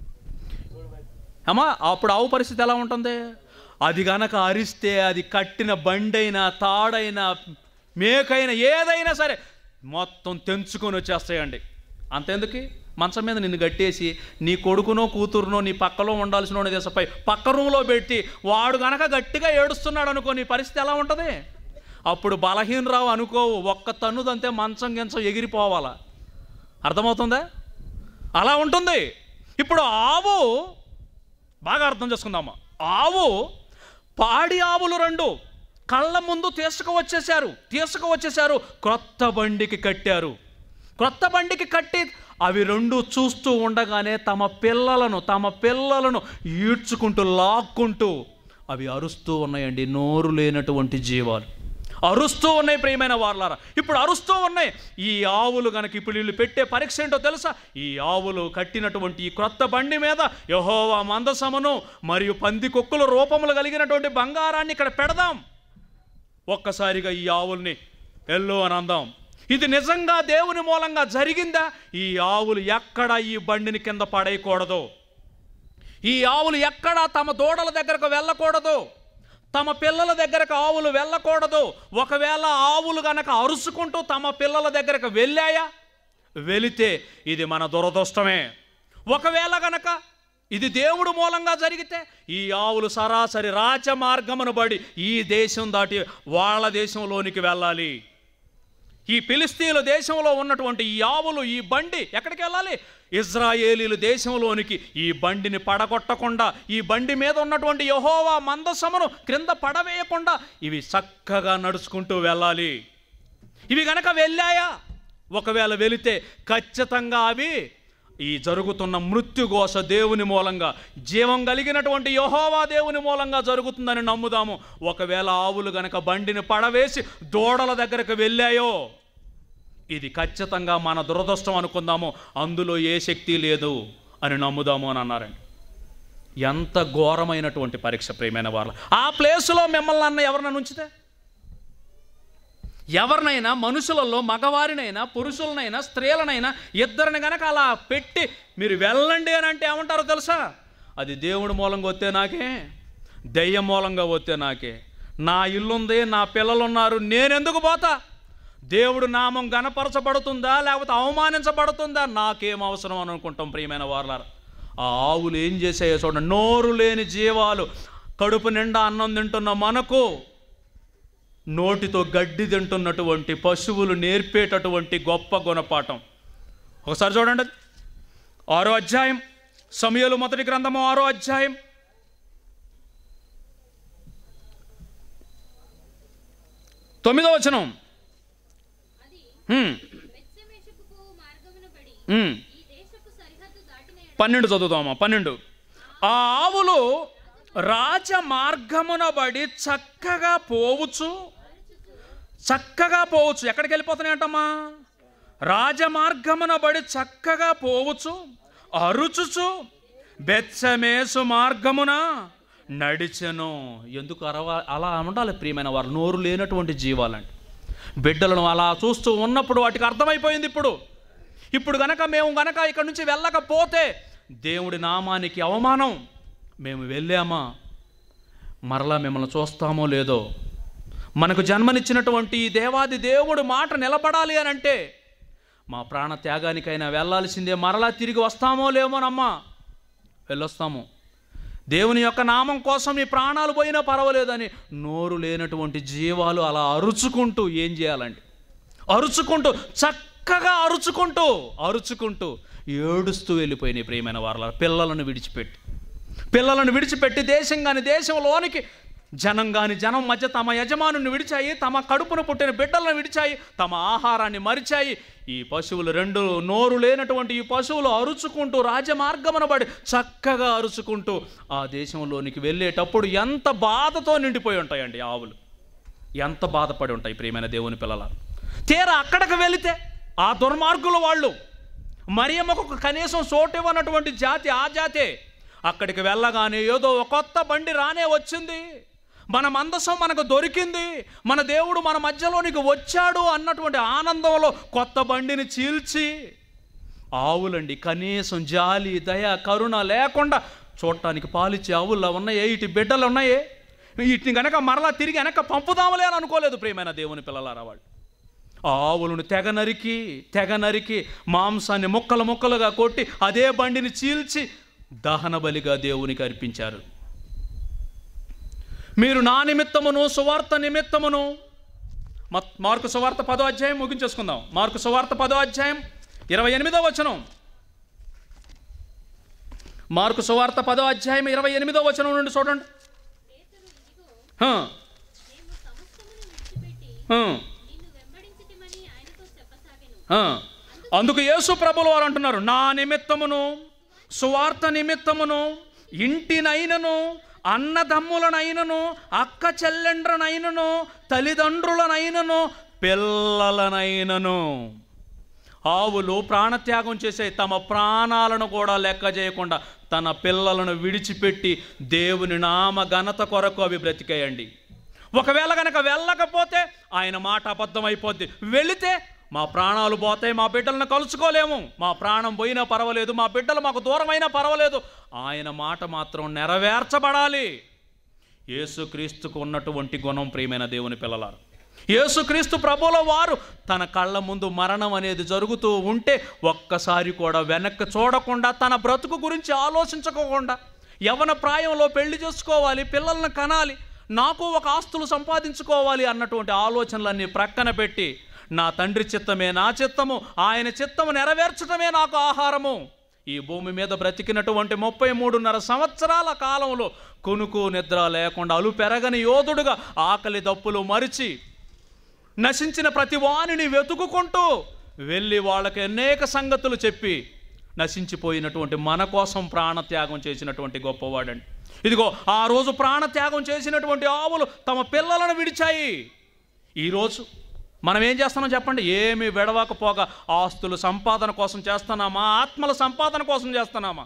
అమ్మా అప్పుడు ఆవు పరిస్థితి ఎలా ఉంటుంది అది గనక అరిస్తే అది కట్టిన బండైనా తాడైనా మేకైనా ఏదైనా సరే మొత్తం తెంచుకొని వచ్చేస్తాయండి అంతెందుకు మంచం మీద నిన్ను కట్టేసి నీ కొడుకునో కూతురునో నీ పక్కలో ఉండాల్సిన వాడి దేశపై పక్క రూమ్లో పెట్టి వాడు గనక గట్టిగా ఏడుస్తున్నాడు అనుకో నీ పరిస్థితి ఎలా ఉంటుంది అప్పుడు బలహీనరావు అనుకోవు ఒక్క తన్నుదంతే మంచం గించం ఎగిరిపోవాలా అర్థమవుతుందా అలా ఉంటుంది ఇప్పుడు ఆవు బాగా అర్థం చేసుకుందామా ఆవు పాడి ఆవులు రెండు కళ్ళ ముందు తీసుకువచ్చేశారు తీసుకువచ్చేశారు క్రొత్త బండికి కట్టారు క్రొత్త బండికి కట్టి అవి రెండు చూస్తూ ఉండగానే తమ పిల్లలను తమ పిల్లలను ఈడ్చుకుంటూ లాక్కుంటూ అవి అరుస్తూ ఉన్నాయండి నోరు లేనటువంటి జీవాలు అరుస్తూ ఉన్నాయి ప్రియమైన వాళ్ళారా ఇప్పుడు అరుస్తూ ఉన్నాయి ఈ ఆవులు గనక ఇప్పుడు వీళ్ళు పెట్టే పరీక్ష ఏంటో తెలుసా ఈ ఆవులు కట్టినటువంటి ఈ క్రొత్త బండి మీద యహోవా మందసమును మరియు పంది కొక్కుల రూపములు కలిగినటువంటి బంగారాన్ని ఇక్కడ పెడదాం ఒక్కసారిగా ఈ ఆవుల్ని ఎల్లో అని అందాం ఇది నిజంగా దేవుని మూలంగా జరిగిందా ఈ ఆవులు ఎక్కడ ఈ బండిని కింద పడేయకూడదు ఈ ఆవులు ఎక్కడ తమ దూడల దగ్గరకు వెళ్ళకూడదు తమ పిల్లల దగ్గరకు ఆవులు వెళ్ళకూడదు ఒకవేళ ఆవులు గనక అరుచుకుంటూ తమ పిల్లల దగ్గరకు వెళ్ళాయా వెళితే ఇది మన దురదృష్టమే ఒకవేళ గనక ఇది దేవుడు మూలంగా జరిగితే ఈ ఆవులు సరాసరి రాజ మార్గమును బడి ఈ దేశం దాటి వాళ్ళ దేశంలోనికి వెళ్ళాలి ఈ ఫిలిస్తీన్ల దేశంలో ఉన్నటువంటి ఈ ఆవులు ఈ బండి ఎక్కడికి వెళ్ళాలి ఇజ్రాయేలీలు దేశంలోనికి ఈ బండిని పడగొట్టకుండా ఈ బండి మీద ఉన్నటువంటి యహోవా మందసమును క్రింద పడవేయకుండా ఇవి చక్కగా నడుచుకుంటూ వెళ్ళాలి ఇవి గనక వెళ్ళాయా ఒకవేళ వెళితే ఖచ్చితంగా అవి ఈ జరుగుతున్న మృత్యుఘోష దేవుని మూలంగా జీవం కలిగినటువంటి యహోవా దేవుని మూలంగా జరుగుతుందని నమ్ముదాము ఒకవేళ ఆవులు గనక బండిని పడవేసి దూడల దగ్గరకు వెళ్ళాయో ఇది ఖచ్చితంగా మన దురదృష్టం అనుకుందాము అందులో ఏ శక్తి లేదు అని నమ్ముదాము అని అన్నారండి ఎంత ఘోరమైనటువంటి పరీక్ష ప్రియమైన వాళ్ళు ఆ ప్లేసులో మిమ్మల్ని అన్న ఎవరినైనా ఉంచితే ఎవరినైనా మనుషులలో మగవారినైనా పురుషులనైనా స్త్రీలనైనా ఇద్దరిని గనక అలా పెట్టి మీరు వెళ్ళండి అని అంటే ఏమంటారో తెలుసా అది దేవుడి మూలంగా వస్తే నాకే దెయ్యం మూలంగా వస్తే నాకే నా ఇల్లుంది నా పిల్లలున్నారు నేనెందుకు పోతా దేవుడు నామం గనపరచబడుతుందా లేకపోతే అవమానించబడుతుందా నాకేం అవసరం అని అనుకుంటాం ప్రియమైన వారలారా ఆ ఆవులు ఏం చేసాయో చూడండి నోరు లేని జీవాలు కడుపు నిండా అన్నం తింటున్న మనకు నోటితో గడ్డి తింటున్నటువంటి పశువులు నేర్పేటటువంటి గొప్ప గుణపాఠం ఒకసారి చూడండి అది. ఆరో అధ్యాయం సమయలు మొదటి గ్రంథము ఆరో అధ్యాయం తొమ్మిదో వచనం అది హ్మ్, బెత్షెమెషుకు మార్గమున పడి హ్మ్. ఈ దేశపు సరిహద్దు దాటిన ఎడల పన్నెండు చదువుతామా పన్నెండు ఆ ఆవులు రాజ మార్గమున బడి చక్కగా పోవచ్చు చక్కగా పోవచ్చు ఎక్కడికి వెళ్ళిపోతున్నాయంటమ్మా రాజమార్గమున బడి చక్కగా పోవచ్చు అరుచుచు బెచ్చమేసు మార్గమున నడిచెను ఎందుకు అరవ అలా ఉండాలి ప్రియమైన వారు నోరు లేనటువంటి జీవాలండి బిడ్డలను అలా చూస్తూ ఉన్నప్పుడు వాటికి అర్థమైపోయింది ఇప్పుడు ఇప్పుడు గనక మేము గనక ఇక్కడి నుంచి వెళ్ళకపోతే దేవుడి నామానికి అవమానం మేము వెళ్ళామా మరలా మిమ్మల్ని చూస్తామో లేదో మనకు జన్మనిచ్చినటువంటి ఈ దేవాది దేవుడు మాట నిలబడాలి అని అంటే మా ప్రాణ త్యాగానికైనా వెళ్ళాల్సిందే మరలా తిరిగి వస్తామో లేమోనమ్మా వెళ్ళొస్తాము దేవుని యొక్క నామం కోసం ఈ ప్రాణాలు పోయినా పర్వాలేదని నోరు లేనటువంటి జీవాలు అలా అరుచుకుంటూ ఏం చేయాలండి అరుచుకుంటూ చక్కగా అరుచుకుంటూ అరుచుకుంటూ ఏడుస్తూ వెళ్ళిపోయినాయి ప్రియమైన వారల పిల్లలను విడిచిపెట్టి పిల్లలను విడిచిపెట్టి దేశం కాని దేశంలోనికి జనం కాని జనం మధ్య తమ యజమానుని విడిచాయి తమ కడుపును పుట్టిన బిడ్డలను విడిచాయి తమ ఆహారాన్ని మరిచాయి ఈ పశువులు రెండు నోరు లేనటువంటి ఈ పశువులు అరుచుకుంటూ రాజమార్గమున పడి చక్కగా అరుచుకుంటూ ఆ దేశంలోనికి వెళ్ళేటప్పుడు ఎంత బాధతో నిండిపోయి ఉంటాయండి ఆవులు ఎంత బాధపడి ఉంటాయి ప్రియమైన దేవుని పిల్లల తీరా అక్కడికి వెళితే ఆ దుర్మార్గుల వాళ్ళు మరియమ్మకు కనీసం చోటు ఇవ్వనటువంటి జాతి ఆ జాతే అక్కడికి వెళ్ళగానే ఏదో ఒక కొత్త బండి రానే వచ్చింది మన మందసం మనకు దొరికింది మన దేవుడు మన మధ్యలోనికి వచ్చాడు అన్నటువంటి ఆనందంలో కొత్త బండిని చీల్చి ఆవులండి కనీసం జాలి దయ కరుణ లేకుండా చూడటానికి పాలిచ్చే ఆవుల్లో ఉన్నాయే ఇటు బిడ్డలు ఉన్నాయే వీటిని గనక మరలా తిరిగి వెనక పంపుదామలే అని అనుకోలేదు ప్రియమైన దేవుని పిల్లలారా వాళ్ళు ఆ ఆవులను తెగ నరికి తెగ నరికి మాంసాన్ని ముక్కలు ముక్కలుగా కొట్టి అదే బండిని చీల్చి దహన బలిగా దేవునికి అర్పించారు మీరు నా నిమిత్తమును సువార్త నిమిత్తమును మత్- మార్కు సువార్త పదో అధ్యాయం ముగించేసుకుందాం మార్కు సువార్త పదో అధ్యాయం ఇరవై ఎనిమిదో వచనం మార్కు సువార్త పదో అధ్యాయం ఇరవై ఎనిమిదో వచనం నుండి చూడండి పేతురు ఇదిగో హ, మేము సమస్తమును విడిచిపెట్టి హ, నిన్ను వెంబడించితిమని ఆయనతో చెప్పసాగెను హ. అందుకు యేసు ప్రభులు వారు అంటున్నారు నా నిమిత్తమును సువార్త నిమిత్తమును ఇంటినైనను అన్నదమ్ములనైనను అక్క చెల్లెండ్రనైనను తల్లిదండ్రులనైనను పిల్లలనైనను ఆవులు ప్రాణత్యాగం చేసే తమ ప్రాణాలను కూడా లెక్క చేయకుండా తన పిల్లలను విడిచిపెట్టి దేవుని నామ ఘనత కొరకు అవి బ్రతికేయండి ఒకవేళ గనక వెళ్ళకపోతే ఆయన మాట అబద్ధమైపోద్ది వెళితే మా ప్రాణాలు పోతాయి మా బిడ్డలను కలుసుకోలేము మా ప్రాణం పోయినా పర్వాలేదు మా బిడ్డలు మాకు దూరమైనా పర్వాలేదు ఆయన మాట మాత్రం నెరవేర్చబడాలి యేసుక్రీస్తుకు ఉన్నటువంటి గుణం ప్రియమైన దేవుని పిల్లలారు యేసుక్రీస్తు ప్రభుల వారు తన కళ్ళ ముందు మరణం అనేది జరుగుతూ ఉంటే ఒక్కసారి కూడా వెనక్కి చూడకుండా తన బ్రతుకు గురించి ఆలోచించకోకుండా యవన ప్రాయంలో పెళ్లి చేసుకోవాలి పిల్లల్ని కనాలి నాకు ఒక ఆస్తులు సంపాదించుకోవాలి అన్నటువంటి ఆలోచనలన్నీ ప్రక్కన పెట్టి నా తండ్రి చిత్తమే నా చిత్తము ఆయన చిత్తము నెరవేర్చడమే నాకు ఆహారము ఈ భూమి మీద బ్రతికినటువంటి ముప్పై మూడున్నర సంవత్సరాల కాలంలో కొనుకు నిద్ర లేకుండా అలు పెరగని యోధుడుగా ఆకలి దప్పులు మరిచి నశించిన ప్రతి వాణిని వెతుకుకుంటూ వెళ్ళి వాళ్ళకి అనేక సంగతులు చెప్పి నశించిపోయినటువంటి మన కోసం ప్రాణత్యాగం చేసినటువంటి గొప్పవాడండి ఇదిగో ఆ రోజు ప్రాణత్యాగం చేసినటువంటి ఆవులు తమ పిల్లలను విడిచాయి ఈరోజు మనం ఏం చేస్తున్నాం చెప్పండి ఏమి విడవకపోగా ఆస్తులు సంపాదన కోసం చేస్తున్నామా ఆత్మల సంపాదన కోసం చేస్తున్నామా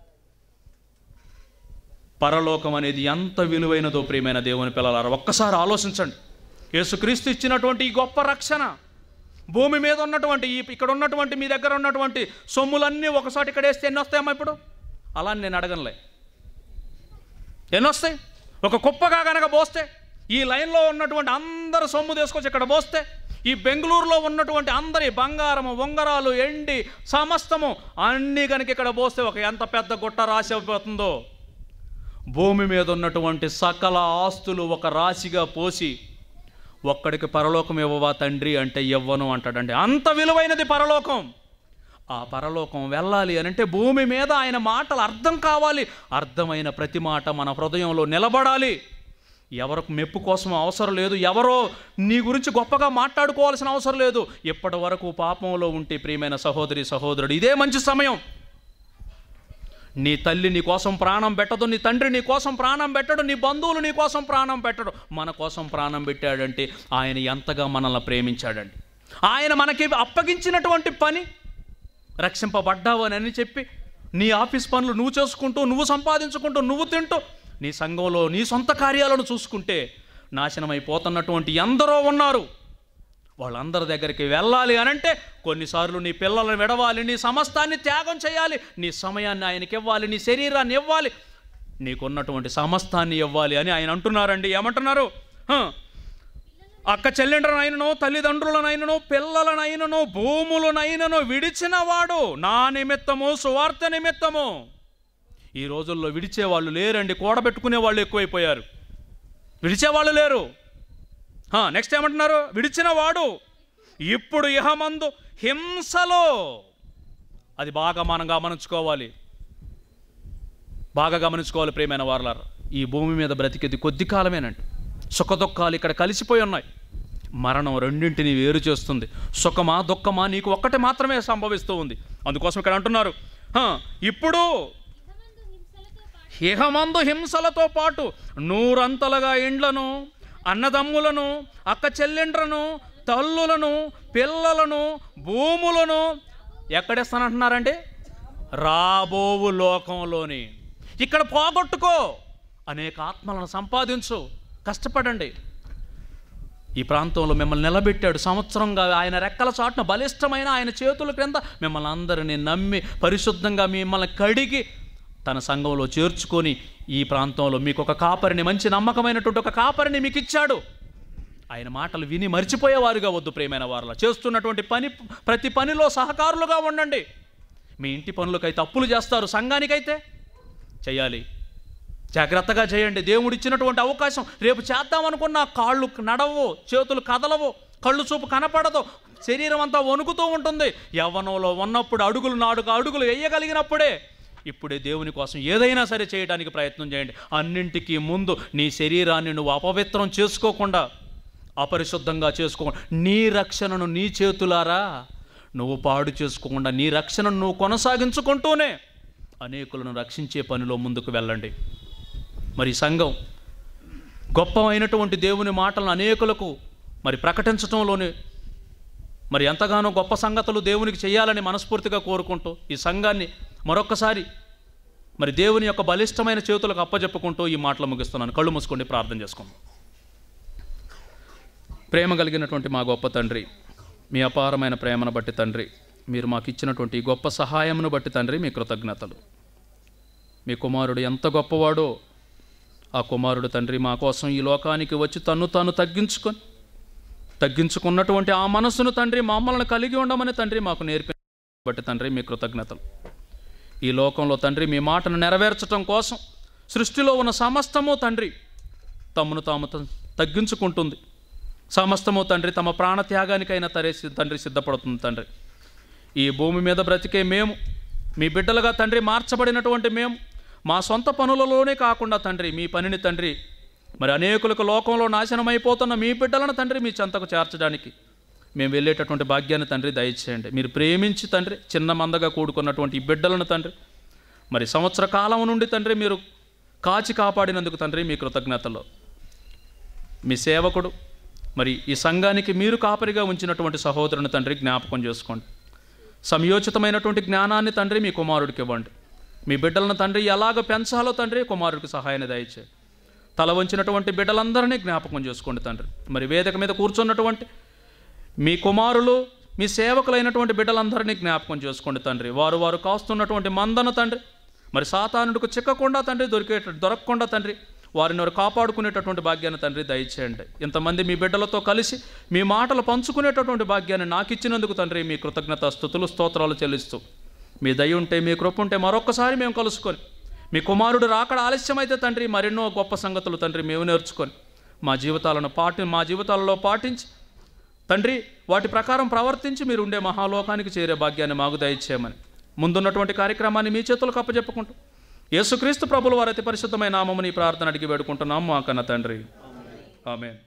పరలోకం అనేది ఎంత విలువైనదో ప్రియమైన దేవుని పిల్లలారా ఒక్కసారి ఆలోచించండి యేసుక్రీస్తు ఇచ్చినటువంటి ఈ గొప్ప రక్షణ భూమి మీద ఉన్నటువంటి ఈ ఇక్కడ ఉన్నటువంటి మీ దగ్గర ఉన్నటువంటి సొమ్ములన్నీ ఒకసారి ఇక్కడ వేస్తే ఎన్ని వస్తాయమ్మా ఇప్పుడు అలా అని నేను అడగనులే ఎన్ని వస్తాయి ఒక కుప్పగా గనక పోస్తే ఈ లైన్లో ఉన్నటువంటి అందరు సొమ్ము తీసుకొచ్చి ఇక్కడ పోస్తే ఈ బెంగళూరులో ఉన్నటువంటి అందరి బంగారము ఉంగరాలు ఎండి సమస్తము అన్నీ కనుక ఇక్కడ పోస్తే ఒక ఎంత పెద్ద గుట్ట రాసి అయిపోతుందో భూమి మీద ఉన్నటువంటి సకల ఆస్తులు ఒక రాశిగా పోసి ఒక్కడికి పరలోకం ఇవ్వవా తండ్రి అంటే ఇవ్వను అంటాడండి అంత విలువైనది పరలోకం ఆ పరలోకం వెళ్ళాలి అని అంటే భూమి మీద ఆయన మాటలు అర్థం కావాలి అర్థమైన ప్రతి మాట మన హృదయంలో నిలబడాలి ఎవరికి మెప్పు కోసం అవసరం లేదు ఎవరో నీ గురించి గొప్పగా మాట్లాడుకోవాల్సిన అవసరం లేదు ఇప్పటి వరకు పాపంలో ఉంటే ప్రియమైన సహోదరి సహోదరుడు ఇదే మంచి సమయం నీ తల్లి నీ కోసం ప్రాణం పెట్టదు నీ తండ్రి నీ కోసం ప్రాణం పెట్టడు నీ బంధువులు నీ కోసం ప్రాణం పెట్టడు మన కోసం ప్రాణం పెట్టాడంటే ఆయన ఎంతగా మనల్ని ప్రేమించాడండి ఆయన మనకి అప్పగించినటువంటి పని రక్షింపబడ్డావు అని అని చెప్పి నీ ఆఫీస్ పనులు నువ్వు చేసుకుంటూ నువ్వు సంపాదించుకుంటూ నువ్వు తింటూ నీ సంఘంలో నీ సొంత కార్యాలను చూసుకుంటే నాశనమైపోతున్నటువంటి ఎందరో ఉన్నారు వాళ్ళందరి దగ్గరికి వెళ్ళాలి అని అంటే కొన్నిసార్లు నీ పిల్లలను విడవాలి నీ సమస్తాన్ని త్యాగం చేయాలి నీ సమయాన్ని ఆయనకి ఇవ్వాలి నీ శరీరాన్ని ఇవ్వాలి నీకున్నటువంటి సమస్తాన్ని ఇవ్వాలి అని ఆయన అంటున్నారండి ఏమంటున్నారు హ. అక్క చెల్లెండ్రనైనను తల్లిదండ్రులనైనను పిల్లలనైనను భూములనైనను విడిచినవాడు నా నిమిత్తము సువార్త నిమిత్తము ఈ రోజుల్లో విడిచేవాళ్ళు లేరండి కూడబెట్టుకునే వాళ్ళు ఎక్కువైపోయారు విడిచేవాళ్ళు లేరు నెక్స్ట్ ఏమంటున్నారు విడిచిన వాడు ఇప్పుడు ఇహమందు హింసలో అది బాగా మనం గమనించుకోవాలి బాగా గమనించుకోవాలి ప్రేమైన వారలారు ఈ భూమి మీద బ్రతికేది కొద్ది కాలమేనండి సుఖదుఖాలు ఇక్కడ కలిసిపోయి ఉన్నాయి మరణం రెండింటిని వేరు చేస్తుంది సుఖమా దుఃఖమా నీకు ఒక్కటే మాత్రమే సంభవిస్తూ ఉంది అందుకోసం ఇక్కడ అంటున్నారు "హ, ఇప్పుడు ఇహమందు హింసలతో పాటు ఇహమందు హింసలతో పాటు నూరంతలుగా ఇండ్లను అన్నదమ్ములను అక్క చెల్లెండ్రను తల్లులను పిల్లలను భూములను ఎక్కడేస్తానంటున్నారండి రాబోవు లోకంలోని ఇక్కడ పోగొట్టుకో అనేక ఆత్మలను సంపాదించు కష్టపడండి ఈ ప్రాంతంలో మిమ్మల్ని నిలబెట్టాడు సంవత్సరంగా ఆయన రెక్కల చాటున బలిష్టమైన ఆయన చేతుల క్రింద మిమ్మల్ని అందరినీ నమ్మి పరిశుద్ధంగా మిమ్మల్ని కడిగి తన సంఘంలో చేర్చుకొని ఈ ప్రాంతంలో మీకు ఒక కాపరిని మంచి నమ్మకమైనటువంటి ఒక కాపరిని మీకు ఇచ్చాడు ఆయన మాటలు విని మర్చిపోయేవారుగా వద్దు ప్రేమైన వారిలో చేస్తున్నటువంటి పని ప్రతి పనిలో సహకారులుగా ఉండండి మీ ఇంటి పనులకైతే అప్పులు చేస్తారు సంఘానికైతే చేయాలి జాగ్రత్తగా చేయండి దేవుడు ఇచ్చినటువంటి అవకాశం రేపు చేద్దామనుకున్న కాళ్ళు నడవు చేతులు కదలవు కళ్ళు చూపు కనపడదు శరీరం అంతా వణుకుతూ ఉంటుంది యవ్వనంలో ఉన్నప్పుడు అడుగులు నాడుగు అడుగులు వేయగలిగినప్పుడే ఇప్పుడే దేవుని కోసం ఏదైనా సరే చేయడానికి ప్రయత్నం చేయండి అన్నింటికీ ముందు నీ శరీరాన్ని నువ్వు అపవిత్రం చేసుకోకుండా అపరిశుద్ధంగా చేసుకోకుండా నీ రక్షణను నీ చేతులారా నువ్వు పాడు చేసుకోకుండా నీ రక్షణను నువ్వు కొనసాగించుకుంటూనే అనేకులను రక్షించే పనిలో ముందుకు వెళ్ళండి మరి ఈ సంఘం గొప్పమైనటువంటి దేవుని మాటలను అనేకులకు మరి ప్రకటించడంలోనే మరి ఎంతగానో గొప్ప సంగతులు దేవునికి చేయాలని మనస్ఫూర్తిగా కోరుకుంటూ ఈ సంఘాన్ని మరొక్కసారి మరి దేవుని యొక్క బలిష్టమైన చేతులకు అప్పజెప్పుకుంటూ ఈ మాటలు ముగిస్తున్నాను కళ్ళు మూసుకోండి ప్రార్థన చేసుకుందాం ప్రేమ కలిగినటువంటి మా గొప్ప తండ్రి మీ అపారమైన ప్రేమను బట్టి తండ్రి మీరు మాకు ఇచ్చినటువంటి ఈ గొప్ప సహాయమును బట్టి తండ్రి మీ కృతజ్ఞతలు మీ కుమారుడు ఎంత గొప్పవాడో ఆ కుమారుడు తండ్రి మా కోసం ఈ లోకానికి వచ్చి తన్ను తాను తగ్గించుకొని తగ్గించుకున్నటువంటి ఆ మనస్సును తండ్రి మమ్మల్ని కలిగి ఉండమని తండ్రి మాకు నేర్పి బట్టి తండ్రి మీ కృతజ్ఞతలు ఈ లోకంలో తండ్రి మీ మాటను నెరవేర్చడం కోసం సృష్టిలో ఉన్న సమస్తము తండ్రి తమను తాము త- తగ్గించుకుంటుంది సమస్తము తండ్రి తమ ప్రాణత్యాగానికైనా తరే తండ్రి సిద్ధపడుతుంది తండ్రి ఈ భూమి మీద బ్రతికే మేము మీ బిడ్డలుగా తండ్రి మార్చబడినటువంటి మేము మా సొంత పనులలోనే కాకుండా తండ్రి మీ పనిని తండ్రి మరి అనేకులకు లోకంలో నాశనం అయిపోతున్న మీ బిడ్డలను తండ్రి మీ చెంతకు చేర్చడానికి మేము వెళ్ళేటటువంటి భాగ్యాన్ని తండ్రి దయచేయండి మీరు ప్రేమించి తండ్రి చిన్న మందగా కూడుకున్నటువంటి ఈ బిడ్డలను తండ్రి మరి సంవత్సర కాలం నుండి తండ్రి మీరు కాచి కాపాడినందుకు తండ్రి మీ కృతజ్ఞతలు మీ సేవకుడు మరి ఈ సంఘానికి మీరు కాపరిగా ఉంచినటువంటి సహోదరుని తండ్రి జ్ఞాపకం చేసుకోండి సంయోచితమైనటువంటి జ్ఞానాన్ని తండ్రి మీ కుమారుడికి ఇవ్వండి మీ బిడ్డలను తండ్రి ఎలాగ పెంచాలో తండ్రి కుమారుడికి సహాయాన్ని దయచేయి తల వంచినటువంటి బిడ్డలందరినీ జ్ఞాపకం చేసుకోండి తండ్రి మరి వేదిక మీద కూర్చున్నటువంటి మీ కుమారులు మీ సేవకులైనటువంటి బిడ్డలందరినీ జ్ఞాపకం చేసుకోండి తండ్రి వారు వారు కాస్తున్నటువంటి మందను తండ్రి మరి సాతానుడికి చిక్కకుండా తండ్రి దొరికే దొరకకుండా తండ్రి వారిని వారు కాపాడుకునేటటువంటి భాగ్యాన్ని తండ్రి దయచేయండి ఇంతమంది మీ బిడ్డలతో కలిసి మీ మాటలు పంచుకునేటటువంటి భాగ్యాన్ని నాకు ఇచ్చినందుకు తండ్రి మీ కృతజ్ఞత స్థుతులు స్తోత్రాలు చెల్లిస్తూ మీ దయ ఉంటే మీ కృప ఉంటే మరొక్కసారి మేము కలుసుకొని మీ కుమారుడు రాకడ ఆలస్యమైతే తండ్రి మరెన్నో గొప్ప సంగతులు తండ్రి మేము నేర్చుకొని మా జీవితాలను పాటి మా జీవితాలలో పాటించి తండ్రి వాటి ప్రకారం ప్రవర్తించి మీరు ఉండే మహాలోకానికి చేరే భాగ్యాన్ని మాకు దయచేయమని ముందున్నటువంటి కార్యక్రమాన్ని మీ చేతులకు అప్పచెప్పుకుంటూ యేసుక్రీస్తు ప్రభుల వారి అతి పరిశుద్ధమైన నామముని ప్రార్థన అడిగి వేడుకుంటున్నాం మా కన్న తండ్రి ఆమె